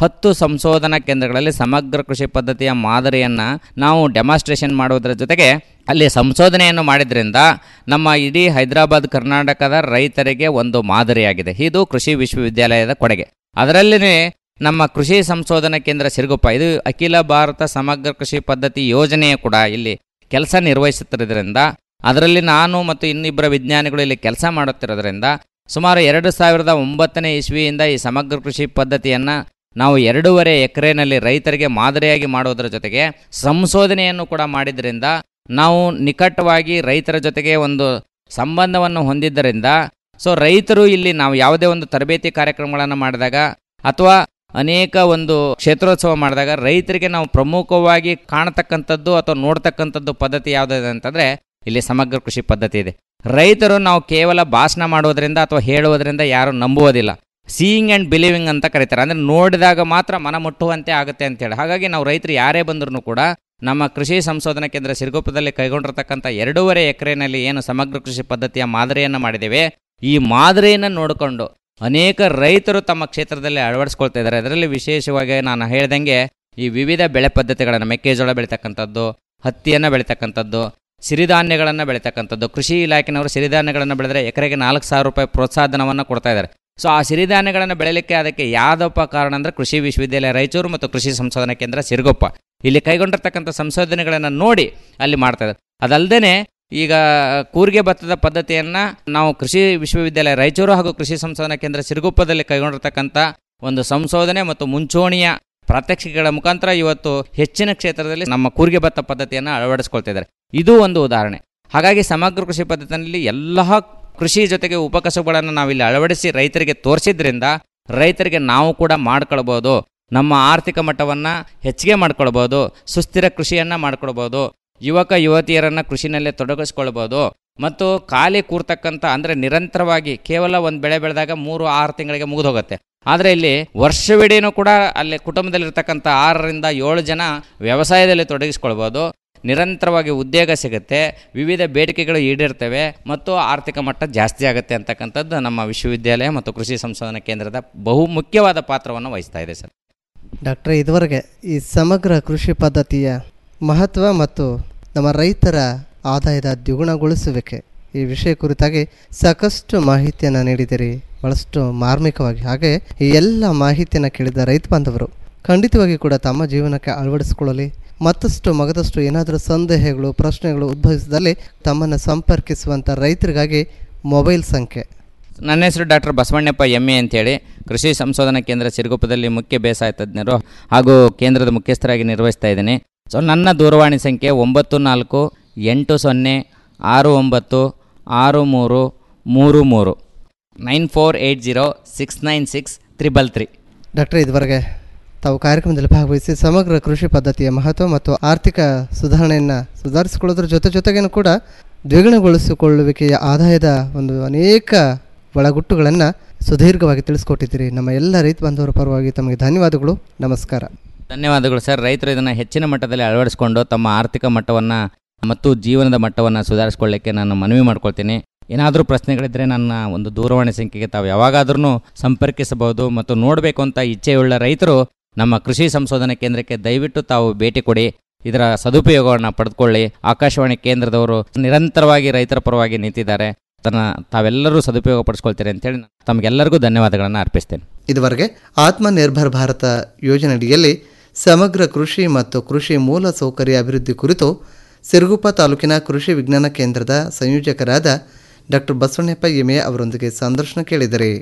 ಹತ್ತು ಸಂಶೋಧನಾ ಕೇಂದ್ರಗಳಲ್ಲಿ ಸಮಗ್ರ ಕೃಷಿ ಪದ್ಧತಿಯ ಮಾದರಿಯನ್ನು ನಾವು ಡೆಮಾನ್ಸ್ಟ್ರೇಷನ್ ಮಾಡುವುದರ ಜೊತೆಗೆ ಅಲ್ಲಿ ಸಂಶೋಧನೆಯನ್ನು ಮಾಡಿದ್ರಿಂದ ನಮ್ಮ ಇಡೀ ಹೈದರಾಬಾದ್ ಕರ್ನಾಟಕದ ರೈತರಿಗೆ ಒಂದು ಮಾದರಿಯಾಗಿದೆ ಇದು ಕೃಷಿ ವಿಶ್ವವಿದ್ಯಾಲಯದ ಕೊಡುಗೆ ಅದರಲ್ಲಿನೇ ನಮ್ಮ ಕೃಷಿ ಸಂಶೋಧನಾ ಕೇಂದ್ರ ಸಿರುಗುಪ್ಪ ಇದು ಅಖಿಲ ಭಾರತ ಸಮಗ್ರ ಕೃಷಿ ಪದ್ಧತಿ ಯೋಜನೆಯು ಕೂಡ ಇಲ್ಲಿ ಕೆಲಸ ನಿರ್ವಹಿಸುತ್ತಿರೋದ್ರಿಂದ ಅದರಲ್ಲಿ ನಾನು ಮತ್ತು ಇನ್ನಿಬ್ಬರ ವಿಜ್ಞಾನಿಗಳು ಇಲ್ಲಿ ಕೆಲಸ ಮಾಡುತ್ತಿರೋದ್ರಿಂದ ಸುಮಾರು ಎರಡು ಸಾವಿರದ ಒಂಬತ್ತನೇ ಇಸ್ವಿಯಿಂದ ಈ ಸಮಗ್ರ ಕೃಷಿ ಪದ್ಧತಿಯನ್ನು ನಾವು ಎರಡೂವರೆ ಎಕರೆನಲ್ಲಿ ರೈತರಿಗೆ ಮಾದರಿಯಾಗಿ ಮಾಡುವುದರ ಜೊತೆಗೆ ಸಂಶೋಧನೆಯನ್ನು ಕೂಡ ಮಾಡಿದ್ರಿಂದ ನಾವು ನಿಕಟವಾಗಿ ರೈತರ ಜೊತೆಗೆ ಒಂದು ಸಂಬಂಧವನ್ನು ಹೊಂದಿದ್ದರಿಂದ ಸೊ ರೈತರು ಇಲ್ಲಿ ನಾವು ಯಾವುದೇ ಒಂದು ತರಬೇತಿ ಕಾರ್ಯಕ್ರಮಗಳನ್ನು ಮಾಡಿದಾಗ ಅಥವಾ ಅನೇಕ ಒಂದು ಕ್ಷೇತ್ರೋತ್ಸವ ಮಾಡಿದಾಗ ರೈತರಿಗೆ ನಾವು ಪ್ರಮುಖವಾಗಿ ಕಾಣತಕ್ಕಂಥದ್ದು ಅಥವಾ ನೋಡ್ತಕ್ಕಂಥದ್ದು ಪದ್ಧತಿ ಯಾವುದಿದೆ ಅಂತಂದರೆ ಇಲ್ಲಿ ಸಮಗ್ರ ಕೃಷಿ ಪದ್ಧತಿ ಇದೆ ರೈತರು ನಾವು ಕೇವಲ ಭಾಷಣ ಮಾಡುವುದರಿಂದ ಅಥವಾ ಹೇಳುವುದರಿಂದ ಯಾರು ನಂಬುವುದಿಲ್ಲ ಸೀಯಿಂಗ್ ಆ್ಯಂಡ್ ಬಿಲೀವಿಂಗ್ ಅಂತ ಕರೀತಾರೆ ಅಂದರೆ ನೋಡಿದಾಗ ಮಾತ್ರ ಮನ ಮುಟ್ಟುವಂತೆ ಆಗುತ್ತೆ ಅಂತೇಳಿ ಹಾಗಾಗಿ ನಾವು ರೈತರು ಯಾರೇ ಬಂದರೂ ಕೂಡ ನಮ್ಮ ಕೃಷಿ ಸಂಶೋಧನಾ ಕೇಂದ್ರ ಸಿರುಗುಪ್ಪದಲ್ಲಿ ಕೈಗೊಂಡಿರ್ತಕ್ಕಂಥ ಎರಡೂವರೆ ಎಕರೆನಲ್ಲಿ ಏನು ಸಮಗ್ರ ಕೃಷಿ ಪದ್ಧತಿಯ ಮಾದರಿಯನ್ನು ಮಾಡಿದ್ದೇವೆ ಈ ಮಾದರಿಯನ್ನು ನೋಡಿಕೊಂಡು ಅನೇಕ ರೈತರು ತಮ್ಮ ಕ್ಷೇತ್ರದಲ್ಲಿ ಅಳವಡಿಸ್ಕೊಳ್ತಾ ಇದ್ದಾರೆ ಅದರಲ್ಲಿ ವಿಶೇಷವಾಗಿ ನಾನು ಹೇಳ್ದಂಗೆ ಈ ವಿವಿಧ ಬೆಳೆ ಪದ್ಧತಿಗಳನ್ನು ಮೆಕ್ಕೆಜೋಳ ಬೆಳೀತಕ್ಕಂಥದ್ದು ಹತ್ತಿಯನ್ನು ಬೆಳೀತಕ್ಕಂಥದ್ದು ಸಿರಿಧಾನ್ಯಗಳನ್ನು ಬೆಳೀತಕ್ಕಂಥದ್ದು ಕೃಷಿ ಇಲಾಖೆನವರು ಸಿರಿಧಾನ್ಯಗಳನ್ನು ಬೆಳೆದರೆ ಎಕರೆಗೆ ನಾಲ್ಕು ಸಾವಿರ ರೂಪಾಯಿ ಪ್ರೋತ್ಸಾಹಧನವನ್ನು ಕೊಡ್ತಾ ಇದ್ದಾರೆ ಸೊ ಆ ಸಿರಿಧಾನ್ಯಗಳನ್ನು ಬೆಳೆಯಲಿಕ್ಕೆ ಅದಕ್ಕೆ ಯಾವುದಪ್ಪ ಕಾರಣ ಅಂದರೆ ಕೃಷಿ ವಿಶ್ವವಿದ್ಯಾಲಯ ರಾಯಚೂರು ಮತ್ತು ಕೃಷಿ ಸಂಶೋಧನಾ ಕೇಂದ್ರ ಸಿರುಗುಪ್ಪ ಇಲ್ಲಿ ಕೈಗೊಂಡಿರ್ತಕ್ಕಂಥ ಸಂಶೋಧನೆಗಳನ್ನು ನೋಡಿ ಅಲ್ಲಿ ಮಾಡ್ತಾ ಇದ್ದಾರೆ ಅದಲ್ಲದೆ ಈಗ ಕೂರಿಗೆ ಭತ್ತದ ಪದ್ಧತಿಯನ್ನು ನಾವು ಕೃಷಿ ವಿಶ್ವವಿದ್ಯಾಲಯ ರಾಯಚೂರು ಹಾಗೂ ಕೃಷಿ ಸಂಶೋಧನಾ ಕೇಂದ್ರ ಸಿರುಗುಪ್ಪದಲ್ಲಿ ಕೈಗೊಂಡಿರ್ತಕ್ಕಂಥ ಒಂದು ಸಂಶೋಧನೆ ಮತ್ತು ಮುಂಚೂಣಿಯ ಪ್ರಾತ್ಯಕ್ಷಿಕೆಗಳ ಮುಖಾಂತರ ಇವತ್ತು ಹೆಚ್ಚಿನ ಕ್ಷೇತ್ರದಲ್ಲಿ ನಮ್ಮ ಕೂರಿಗೆ ಭತ್ತ ಪದ್ಧತಿಯನ್ನು ಅಳವಡಿಸ್ಕೊಳ್ತಿದ್ದಾರೆ ಇದು ಒಂದು ಉದಾಹರಣೆ ಹಾಗಾಗಿ ಸಮಗ್ರ ಕೃಷಿ ಪದ್ಧತಿಯಲ್ಲಿ ಎಲ್ಲ ಕೃಷಿ ಜೊತೆಗೆ ಉಪಕಸಬುಗಳನ್ನು ನಾವಿಲ್ಲಿ ಅಳವಡಿಸಿ ರೈತರಿಗೆ ತೋರಿಸಿದ್ರಿಂದ ರೈತರಿಗೆ ನಾವು ಕೂಡ ಮಾಡ್ಕೊಳ್ಬೋದು ನಮ್ಮ ಆರ್ಥಿಕ ಮಟ್ಟವನ್ನು ಹೆಚ್ಚಿಗೆ ಮಾಡ್ಕೊಳ್ಬೋದು ಸುಸ್ಥಿರ ಕೃಷಿಯನ್ನು ಮಾಡ್ಕೊಳ್ಬೋದು ಯುವಕ ಯುವತಿಯರನ್ನು ಕೃಷಿನಲ್ಲೇ ತೊಡಗಿಸ್ಕೊಳ್ಬೋದು ಮತ್ತು ಖಾಲಿ ಕೂರ್ತಕ್ಕಂಥ ಅಂದರೆ ನಿರಂತರವಾಗಿ ಕೇವಲ ಒಂದು ಬೆಳೆ ಬೆಳೆದಾಗ ಮೂರು ಆರು ತಿಂಗಳಿಗೆ ಮುಗಿದು ಹೋಗುತ್ತೆ ಆದರೆ ಇಲ್ಲಿ ವರ್ಷವಿಡೀನೂ ಕೂಡ ಅಲ್ಲಿ ಕುಟುಂಬದಲ್ಲಿರ್ತಕ್ಕಂಥ ಆರರಿಂದ ಏಳು ಜನ ವ್ಯವಸಾಯದಲ್ಲಿ ತೊಡಗಿಸ್ಕೊಳ್ಬೋದು ನಿರಂತರವಾಗಿ ಉದ್ಯೋಗ ಸಿಗುತ್ತೆ ವಿವಿಧ ಬೇಡಿಕೆಗಳು ಈಡೇರ್ತವೆ ಮತ್ತು ಆರ್ಥಿಕ ಮಟ್ಟ ಜಾಸ್ತಿ ಆಗುತ್ತೆ ಅಂತಕ್ಕಂಥದ್ದು ನಮ್ಮ ವಿಶ್ವವಿದ್ಯಾಲಯ ಮತ್ತು ಕೃಷಿ ಸಂಶೋಧನಾ ಕೇಂದ್ರದ ಬಹು ಮುಖ್ಯವಾದ ಪಾತ್ರವನ್ನು ವಹಿಸ್ತಾ ಇದೆ ಸರ್ ಡಾಕ್ಟ್ರೆ ಇದುವರೆಗೆ ಈ ಸಮಗ್ರ ಕೃಷಿ ಪದ್ಧತಿಯ ಮಹತ್ವ ಮತ್ತು ನಮ್ಮ ರೈತರ ಆದಾಯದ ದ್ವಿಗುಣಗೊಳಿಸುವಿಕೆ ಈ ವಿಷಯ ಕುರಿತಾಗಿ ಸಾಕಷ್ಟು ಮಾಹಿತಿಯನ್ನು ನೀಡಿದಿರಿ ಬಹಳಷ್ಟು ಮಾರ್ಮಿಕವಾಗಿ ಹಾಗೆ ಈ ಎಲ್ಲ ಮಾಹಿತಿಯನ್ನು ಕೇಳಿದ ರೈತ ಬಾಂಧವರು ಖಂಡಿತವಾಗಿ ಕೂಡ ತಮ್ಮ ಜೀವನಕ್ಕೆ ಅಳವಡಿಸಿಕೊಳ್ಳಲಿ ಮತ್ತಷ್ಟು ಮಗದಷ್ಟು ಏನಾದರೂ ಸಂದೇಹಗಳು ಪ್ರಶ್ನೆಗಳು ಉದ್ಭವಿಸಿದಲ್ಲಿ ತಮ್ಮನ್ನು ಸಂಪರ್ಕಿಸುವಂಥ ರೈತರಿಗಾಗಿ ಮೊಬೈಲ್ ಸಂಖ್ಯೆ ನನ್ನ ಹೆಸರು ಡಾಕ್ಟರ್ ಬಸವಣ್ಣಪ್ಪ ಎಮ್ ಎ ಅಂತೇಳಿ ಕೃಷಿ ಸಂಶೋಧನಾ ಕೇಂದ್ರ ಸಿರುಗುಪ್ಪದಲ್ಲಿ ಮುಖ್ಯ ಬೇಸಾಯ ತಜ್ಞರು ಹಾಗೂ ಕೇಂದ್ರದ ಮುಖ್ಯಸ್ಥರಾಗಿ ನಿರ್ವಹಿಸ್ತಾ ಇದ್ದೀನಿ ಸೊ ನನ್ನ ದೂರವಾಣಿ ಸಂಖ್ಯೆ ಒಂಬತ್ತು ನಾಲ್ಕು ಎಂಟು ಸೊನ್ನೆ ಆರು ಒಂಬತ್ತು ಆರು ಮೂರು ಮೂರು ಮೂರು nine four eight zero six nine six triple three doctor ಇದುವರೆಗೆ ತಾವು ಕಾರ್ಯಕ್ರಮದಲ್ಲಿ ಭಾಗವಹಿಸಿ ಸಮಗ್ರ ಕೃಷಿ ಪದ್ಧತಿಯ ಮಹತ್ವ ಮತ್ತು ಆರ್ಥಿಕ ಸುಧಾರಣೆಯನ್ನು ಸುಧಾರಿಸಿಕೊಳ್ಳೋದ್ರ ಜೊತೆ ಜೊತೆಗೇನು ಕೂಡ ದ್ವಿಗುಣಗೊಳಿಸಿಕೊಳ್ಳುವಿಕೆಯ ಆದಾಯದ ಒಂದು ಅನೇಕ ಒಳಗುಟ್ಟುಗಳನ್ನು ಸುದೀರ್ಘವಾಗಿ ತಿಳಿಸ್ಕೊಟ್ಟಿದ್ದೀರಿ ನಮ್ಮ ಎಲ್ಲ ರೈತ ಬಾಂಧವರ ಪರವಾಗಿ ತಮಗೆ ಧನ್ಯವಾದಗಳು ನಮಸ್ಕಾರ ಧನ್ಯವಾದಗಳು ಸರ್ ರೈತರು ಇದನ್ನು ಹೆಚ್ಚಿನ ಮಟ್ಟದಲ್ಲಿ ಅಳವಡಿಸಿಕೊಂಡು ತಮ್ಮ ಆರ್ಥಿಕ ಮಟ್ಟವನ್ನು ಮತ್ತು ಜೀವನದ ಮಟ್ಟವನ್ನು ಸುಧಾರಿಸ್ಕೊಳ್ಳಿಕ್ಕೆ ನಾನು ಮನವಿ ಮಾಡ್ಕೊಳ್ತೀನಿ ಏನಾದರೂ ಪ್ರಶ್ನೆಗಳಿದ್ದರೆ ನನ್ನ ಒಂದು ದೂರವಾಣಿ ಸಂಖ್ಯೆಗೆ ತಾವು ಯಾವಾಗಾದ್ರೂ ಸಂಪರ್ಕಿಸಬಹುದು ಮತ್ತು ನೋಡಬೇಕು ಅಂತ ಇಚ್ಛೆಯುಳ್ಳ ರೈತರು ನಮ್ಮ ಕೃಷಿ ಸಂಶೋಧನಾ ಕೇಂದ್ರಕ್ಕೆ ದಯವಿಟ್ಟು ತಾವು ಭೇಟಿ ಕೊಡಿ ಇದರ ಸದುಪಯೋಗವನ್ನು ಪಡೆದುಕೊಳ್ಳಿ ಆಕಾಶವಾಣಿ ಕೇಂದ್ರದವರು ನಿರಂತರವಾಗಿ ರೈತರ ಪರವಾಗಿ ನಿಂತಿದ್ದಾರೆ ಅದನ್ನು ತಾವೆಲ್ಲರೂ ಸದುಪಯೋಗ ಪಡಿಸ್ಕೊಳ್ತೀರಿ ಅಂತೇಳಿ ನಾನು ತಮಗೆಲ್ಲರಿಗೂ ಧನ್ಯವಾದಗಳನ್ನು ಅರ್ಪಿಸ್ತೇನೆ ಇದುವರೆಗೆ ಆತ್ಮನಿರ್ಭರ್ ಭಾರತ ಯೋಜನೆಯಡಿಯಲ್ಲಿ ಸಮಗ್ರ ಕೃಷಿ ಮತ್ತು ಕೃಷಿ ಮೂಲ ಸೌಕರ್ಯ ಅಭಿವೃದ್ಧಿ ಕುರಿತು ಸಿರುಗುಪ್ಪ ತಾಲೂಕಿನ ಕೃಷಿ ವಿಜ್ಞಾನ ಕೇಂದ್ರದ ಸಂಯೋಜಕರಾದ ಡಾಕ್ಟರ್ ಬಸವಣ್ಣಪ್ಪ ಎಮೆ ಅವರೊಂದಿಗೆ ಸಂದರ್ಶನ ಕೇಳಿದರೆ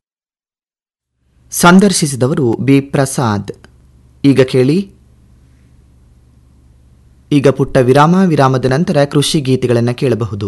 ಸಂದರ್ಶಿಸಿದವರು ಬಿ ಪ್ರಸಾದ್ ಈಗ ಕೇಳಿ ಈಗ ಪುಟ್ಟ ವಿರಾಮ ವಿರಾಮದ ನಂತರ ಕೃಷಿ ಗೀತೆಗಳನ್ನು ಕೇಳಬಹುದು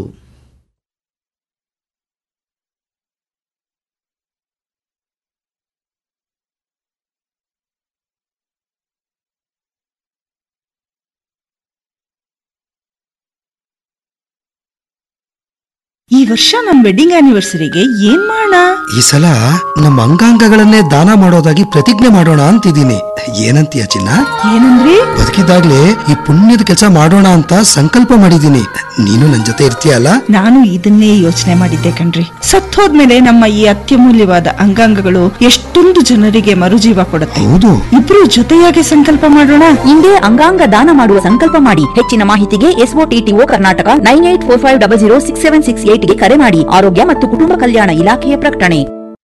ಈ ವರ್ಷ ನಮ್ ವೆಡ್ಡಿಂಗ್ ಆನಿವರ್ಸರಿಗೆ ಏನ್ ಮಾಡೋಣ ಈ ಸಲ ನಮ್ಮ ಅಂಗಾಂಗಗಳನ್ನೇ ದಾನ ಮಾಡೋದಾಗಿ ಪ್ರತಿಜ್ಞೆ ಮಾಡೋಣ ಅಂತಿದ್ದೀನಿ ಏನಂತೀಯ ಚಿನ್ನ ಏನಂದ್ರಿ ಬದುಕಿದಾಗ್ಲೇ ಈ ಪುಣ್ಯದ ಕೆಲಸ ಮಾಡೋಣ ಅಂತ ಸಂಕಲ್ಪ ಮಾಡಿದ್ದೀನಿ ನೀನು ನನ್ ಜೊತೆ ಇರ್ತೀಯಲ್ಲ ನಾನು ಇದನ್ನೇ ಯೋಚನೆ ಮಾಡಿದ್ದೆ ಕಣ್ರಿ ಸತ್ತೋದ್ಮೇಲೆ ನಮ್ಮ ಈ ಅತ್ಯಮೂಲ್ಯವಾದ ಅಂಗಾಂಗಗಳು ಎಷ್ಟೊಂದು ಜನರಿಗೆ ಮರುಜೀವ ಕೊಡುತ್ತೆ ಹೌದು ಇಬ್ರು ಜೊತೆಯಾಗಿ ಸಂಕಲ್ಪ ಮಾಡೋಣ ಹಿಂದೆ ಅಂಗಾಂಗ ದಾನ ಮಾಡುವ ಸಂಕಲ್ಪ ಮಾಡಿ ಹೆಚ್ಚಿನ ಮಾಹಿತಿಗೆ SOTTO Karnataka nine eight four five double zero six seven six ಏಟ್ಗೆ ಕರೆ ಮಾಡಿ ಆರೋಗ್ಯ ಮತ್ತು ಕುಟುಂಬ ಕಲ್ಯಾಣ ಇಲಾಖೆಯ ಪ್ರಕಟಣೆ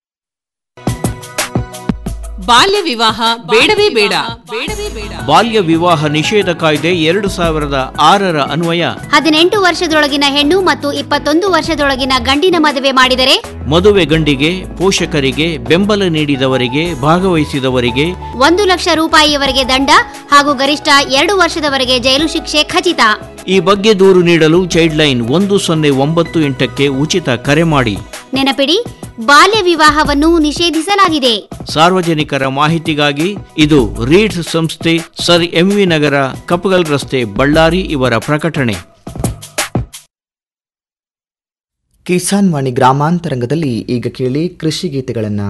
ಬಾಲ್ಯ ವಿವಾಹ ಬೇಡವೇ ಬೇಡ ಬೇಡವೇ ಬೇಡ ಬಾಲ್ಯ ವಿವಾಹ ನಿಷೇಧ ಕಾಯ್ದೆ ಎರಡು ಸಾವಿರದ ಆರರ ಅನ್ವಯ ಹದಿನೆಂಟು ವರ್ಷದೊಳಗಿನ ಹೆಣ್ಣು ಮತ್ತು ಇಪ್ಪತ್ತೊಂದು ವರ್ಷದೊಳಗಿನ ಗಂಡಿನ ಮದುವೆ ಮಾಡಿದರೆ ಮದುವೆ ಗಂಡಿಗೆ ಪೋಷಕರಿಗೆ ಬೆಂಬಲ ನೀಡಿದವರಿಗೆ ಭಾಗವಹಿಸಿದವರಿಗೆ ಒಂದು ಲಕ್ಷ ರೂಪಾಯಿಯವರೆಗೆ ದಂಡ ಹಾಗೂ ಗರಿಷ್ಠ ಎರಡು ವರ್ಷದವರೆಗೆ ಜೈಲು ಶಿಕ್ಷೆ ಖಚಿತ ಈ ಬಗ್ಗೆ ದೂರು ನೀಡಲು ಚೈಲ್ಡ್ ಲೈನ್ ಒಂದು ಸೊನ್ನೆ ಒಂಬತ್ತು ಎಂಟಕ್ಕೆ ಉಚಿತ ಕರೆ ಮಾಡಿ ನೆನಪಿಡಿ ಬಾಲ್ಯ ವಿವಾಹವನ್ನು ನಿಷೇಧಿಸಲಾಗಿದೆ ಸಾರ್ವಜನಿಕರ ಮಾಹಿತಿಗಾಗಿ ಇದು ರೀಡ್ಸ್ ಸಂಸ್ಥೆ ಸರ್ ಎಂವಿ ನಗರ ಕಪಗಲ್ ರಸ್ತೆ ಬಳ್ಳಾರಿ ಇವರ ಪ್ರಕಟಣೆ ಕಿಸಾನ್ ವಾಣಿ ಗ್ರಾಮಾಂತರಂಗದಲ್ಲಿ ಈಗ ಕೇಳಿ ಕೃಷಿ ಗೀತೆಗಳನ್ನು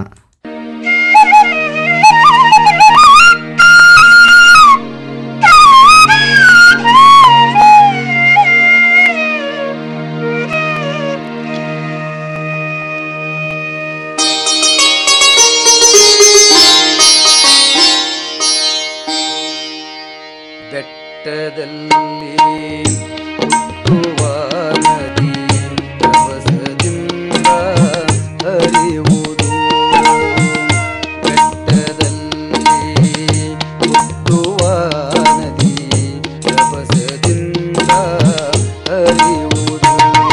ಬೆಟ್ಟದಲ್ಲಿ ಹುಟ್ಟುವ ನದಿ ರಭಸದಿಂದ ಹರಿಯುವುದು ಬೆಟ್ಟದಲ್ಲಿ ಹುಟ್ಟುವ ನದಿ ರಭಸದಿಂದ ಹರಿಯುವುದು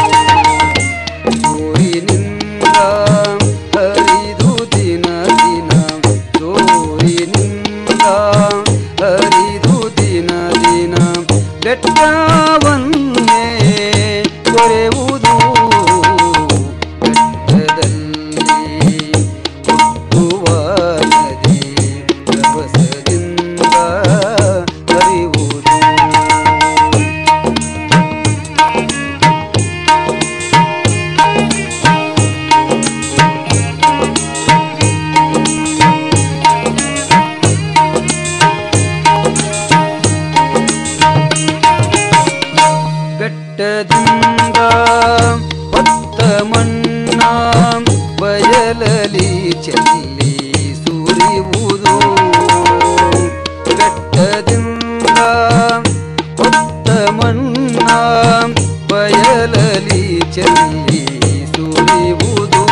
ಸೂರಿನಿಂದ ಹರಿದು ದಿನ ದಿನ ಸೂರಿನಿಂದ ಹರಿದು ದಿನ ದಿನ ಬೆಟ್ಟವನ್ನೇ ಕೊರೆಯುವುದು ಬೆಟ್ಟದಲ್ಲಿ ಹುಟ್ಟುವ ನದಿ ರಭಸದಿಂದ ಹರಿಯುವುದು ಬೆಟ್ಟದಿಂದ ಹೊತ್ತ ಮಣ್ಣ ಬಯಲಲಿ ಚೆಲ್ಲಿ ಸುರಿಯುವುದು ಬೆಟ್ಟದಿಂದ ಹೊತ್ತ ಮಣ್ಣ ಬಯಲಲಿ ಚೆಲ್ಲಿ ಸುರಿಯುವುದು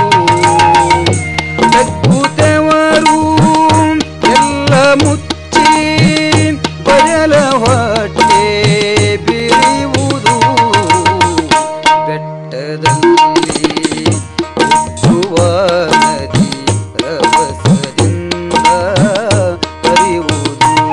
ಬೆಕ್ಕುತ್ತವರು ಎಲ್ಲ ಮುಚ್ಚಿ ಬಯಲ ಹೊಟ್ಟೆ ಬಿರಿಯುವುದು ಬೆಟ್ಟದಲ್ಲಿ ಹುಟ್ಟುವ ನದಿ ರಭಸದಿಂದ ಹರಿಯುವುದು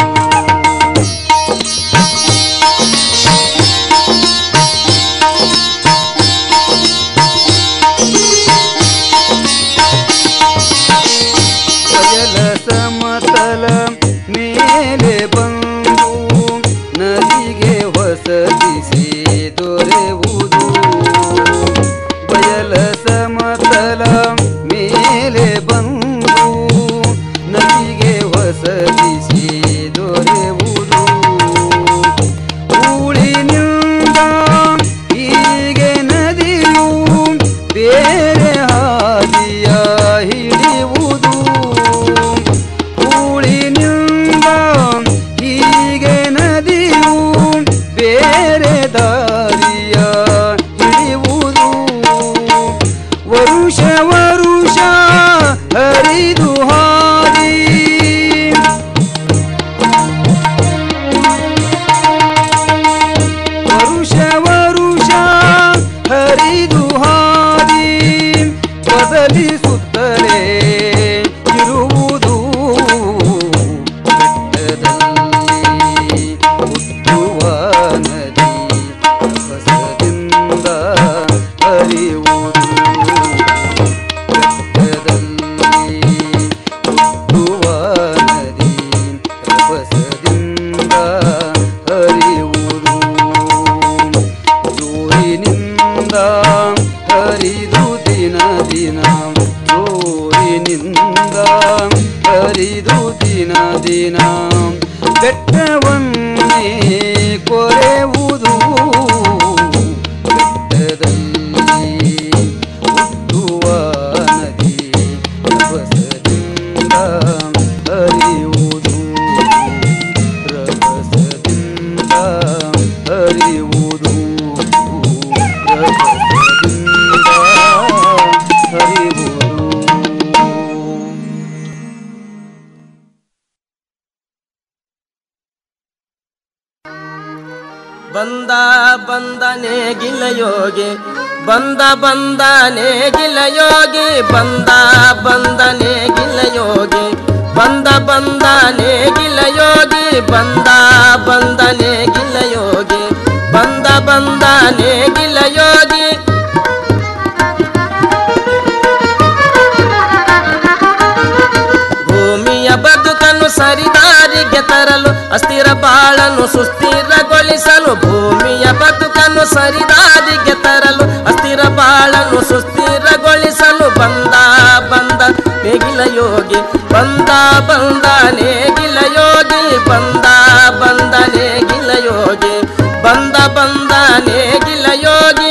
ಬಯಲ ಸಮತಲ ಮೇಲೆ ಬಂದು ನದಿಗೆ ಹೊಸದಿಸಿ ದೊರೆಯುವುದು ಬಯಲ ಸಮತಲ ಮೇಲೆ ಬಂದು ನದಿಗೆ ಹೊಸದಿಸಿ ದೊರೆಯುವುದು ಊಳಿನಿಂದ ಹೀಗೆ ನದಿಯು ಬೇರೆ ಹಾದಿಯ ಹಿಡಿಯುವುದು ಊಳಿನಿಂದ ಹೀಗೆ ನದಿಯು ಬೇರೆ ದಾರಿಯ ಹಿಡಿಯುವುದು ವರುಷ ವರುಷ ಹರಿದು ಹಾದಿ ಬೆಟ್ಟವನ್ನೇ ಕೊರೆಯುವುದು ಬೆಟ್ಟದಲ್ಲಿ ಹುಟ್ಟುವ ನದಿ ರಭಸದಿಂದ ಹರಿಯುವುದು ರಭಸದಿಂದ ಹರಿಯುವುದು ರಭಸದಿಂದ ಹರಿಯುವುದು ಬಂದ ಬಂದನೆ ಗಿಲಯೋಗಿ ಬಂದ ಬಂದನೆ ಗಿಲಯೋಗಿ ಬಂದ ಬಂದನೆ ಗಿಲಯೋಗಿ ಬಂದ ಬಂದನೆ ಗಿಲಯೋಗಿ ಬಂದ ಬಂದನೆ ಗಿಲಯೋಗಿ ಬಂದ ಬಂದನೆ ಗಿಲಯೋಗಿ ಭೂಮಿಯ ಬದುಕನ್ನು ಸರಿದಾರಿಗೆ ತರಲು ಅಸ್ಥಿರ ಬಾಳನ್ನು ಸುಸ್ಥಿರಗೊಳಿಸಲು ಭೂಮಿಯ ಬದುಕನ್ನು ಸರಿದಾರಿಗೆ ತರಲು ಅಸ್ಥಿರ ಬಾಳನ್ನು ಸುಸ್ಥಿರಗೊಳಿಸಲು ಬಂದ ಬಂದ ನೇಗಿಲ ಯೋಗಿ ಬಂದ ಬಂದ ನೇಗಿಲ ಯೋಗಿ ಬಂದ ಬಂದ ನೇಗಿಲ ಯೋಗಿ ಬಂದ ಬಂದ ನೇಗಿಲ ಯೋಗಿ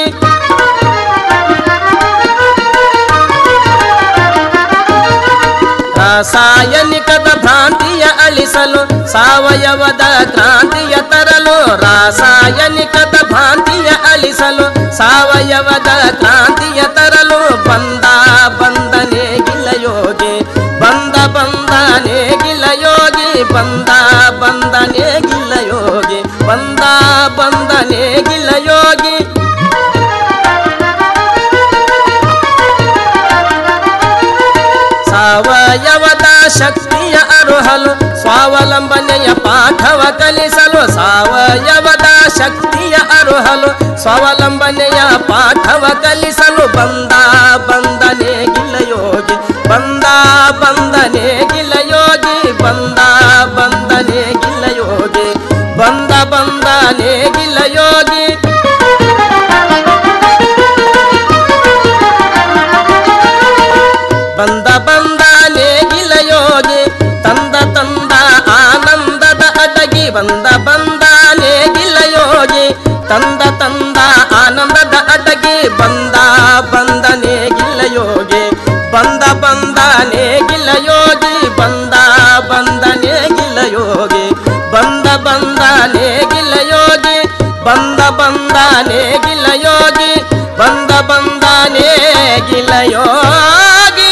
ರಾಸಾಯನಿಕದ ಭ್ರಾಂತಿಯ ಅಳಿಸಲು ಸಾವಯವದ ಕ್ರಾಂತಿಯ ತರಲು ರಾಸಾಯನಿಕದ ಭ್ರಾಂತಿಯ ಅಳಿಸಲು ಸಾವಯವದ ಕ್ರಾಂತಿಯ ತರಲು ಬಂದ ಬಂದನೆ ಗಿಲಯೋಗಿ ಬಂದ ಬಂದನೆ ಗಿಲಯೋಗಿ ಬಂದ ಬಂದನೆ ಗಿಲಯೋಗಿ ಬಂದ ಬಂದನೆ ಗಿಲಯೋಗಿ ಸಾವಯವದ ಶಕ್ತಿಯ ಅರುಹಲು ಸ್ವಾವಲಂಬನೆಯ ಪಾಠವ ಕಲಿಸಲು ಸಾವಯವದ ಶಕ್ತಿಯ ಅರುಹಲು ಸ್ವಾವಲಂಬನೆಯ ಪಾಠವ ಕಲಿಸಲು ಬಂದ ಬಂದನೆ ಗಿಲಯೋಗಿ ಬಂದ ಬಂದನೆ ಗಿಲಯೋಗಿ ಬಂದ ಬಂದನೆ ಗಿಲಯೋಗಿ ಬಂದ ಬಂದನೆ ಗಿಲಯೋಗಿ ಬಂದ ಬಂದ ನೇಗಿಲ ಯೋಗಿ ತಂದ ತಂದ ಆನಂದದ ಅಡಗಿ ಬಂದ ಬಂದ ನೇಗಿಲ ಯೋಗಿ ತಂದ ತಂದ ಆನಂದದ ಅಡಗಿ ಬಂದ ಬಂದ ನೇಗಿಲ ಯೋಗಿ ಬಂದ ಬಂದ ನೇಗಿಲ ಯೋಗಿ ಬಂದ ಬಂದ ನೇಗಿಲ ಯೋಗಿ ಬಂದ ಬಂದ ನೇಗಿಲ ಯೋಗಿ ಬಂದ ಬಂದ ನೇಗಿಲ ಯೋಗಿ ಬಂದ ಬಂದ ನೇಗಿಲ ಯೋಗಿ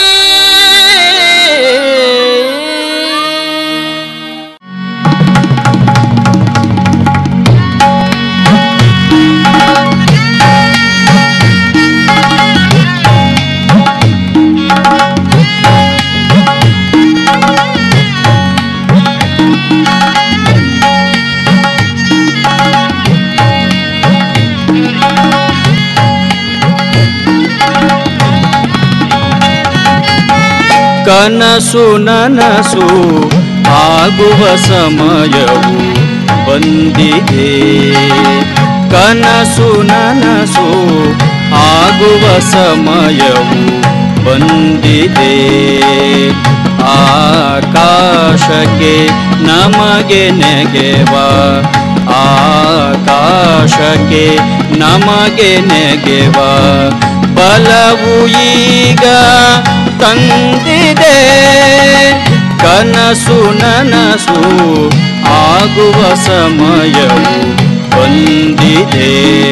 ಕನಸು ನನಸು ಆಗುವ ಸಮಯವು ಬಂದಿದೆ ಕನಸು ನನಸು ಆಗುವ ಸಮಯವು ಬಂದಿದೆ ಆಕಾಶಕ್ಕೆ ನಮಗೆ ನೆಗೆವ ಆಕಾಶಕ್ಕೆ ನಮಗೆ ನೆಗೆವ ಬಲವು ಈಗ ತಂದಿದೆ ಕನಸು ನನಸು ಆಗುವ ಸಮಯವು ಬಂದಿದೆ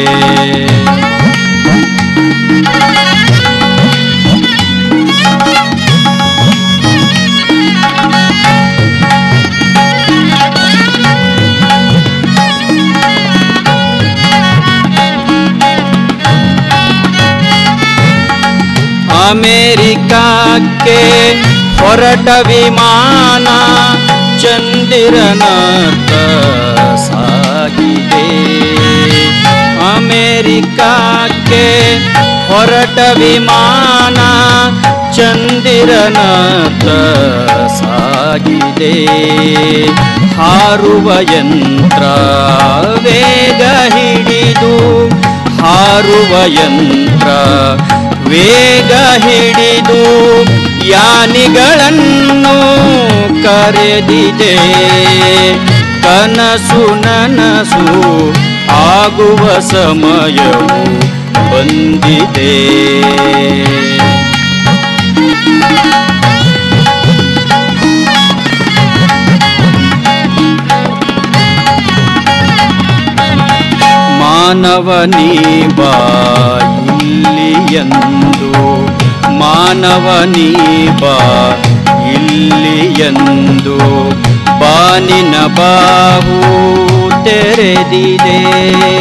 ಅಮೇರಿಕಕ್ಕೆ ಹೊರಟ ವಿಮಾನ ಚಂದಿರನತ್ತ ಸಾಗಿದೆ ಅಮೇರಿಕಕ್ಕೆ ಹೊರಟ ವಿಮಾನ ಚಂದಿರನತ್ತ ಸಾಗಿದೆ ಹಾರುವ ಯಂತ್ರ ವೇಗ ಹಿಡಿದು ಹಾರುವ ಯಂತ್ರ ವೇಗ ಹಿಡಿದು ಯಾನಿಗಳನ್ನು ಕರೆದಿದೆ ಕನಸು ನನಸು ಆಗುವ ಸಮಯವು ಬಂದಿದೆ ಮಾನವನೀ ಬಾ ಇಲ್ಲಿಯಂದು ಮಾನವನೀ ಬಾ ಇಲ್ಲಿಯಂದು ಬಾನಿನ ಬಾವು ತೆರೆದಿದೆ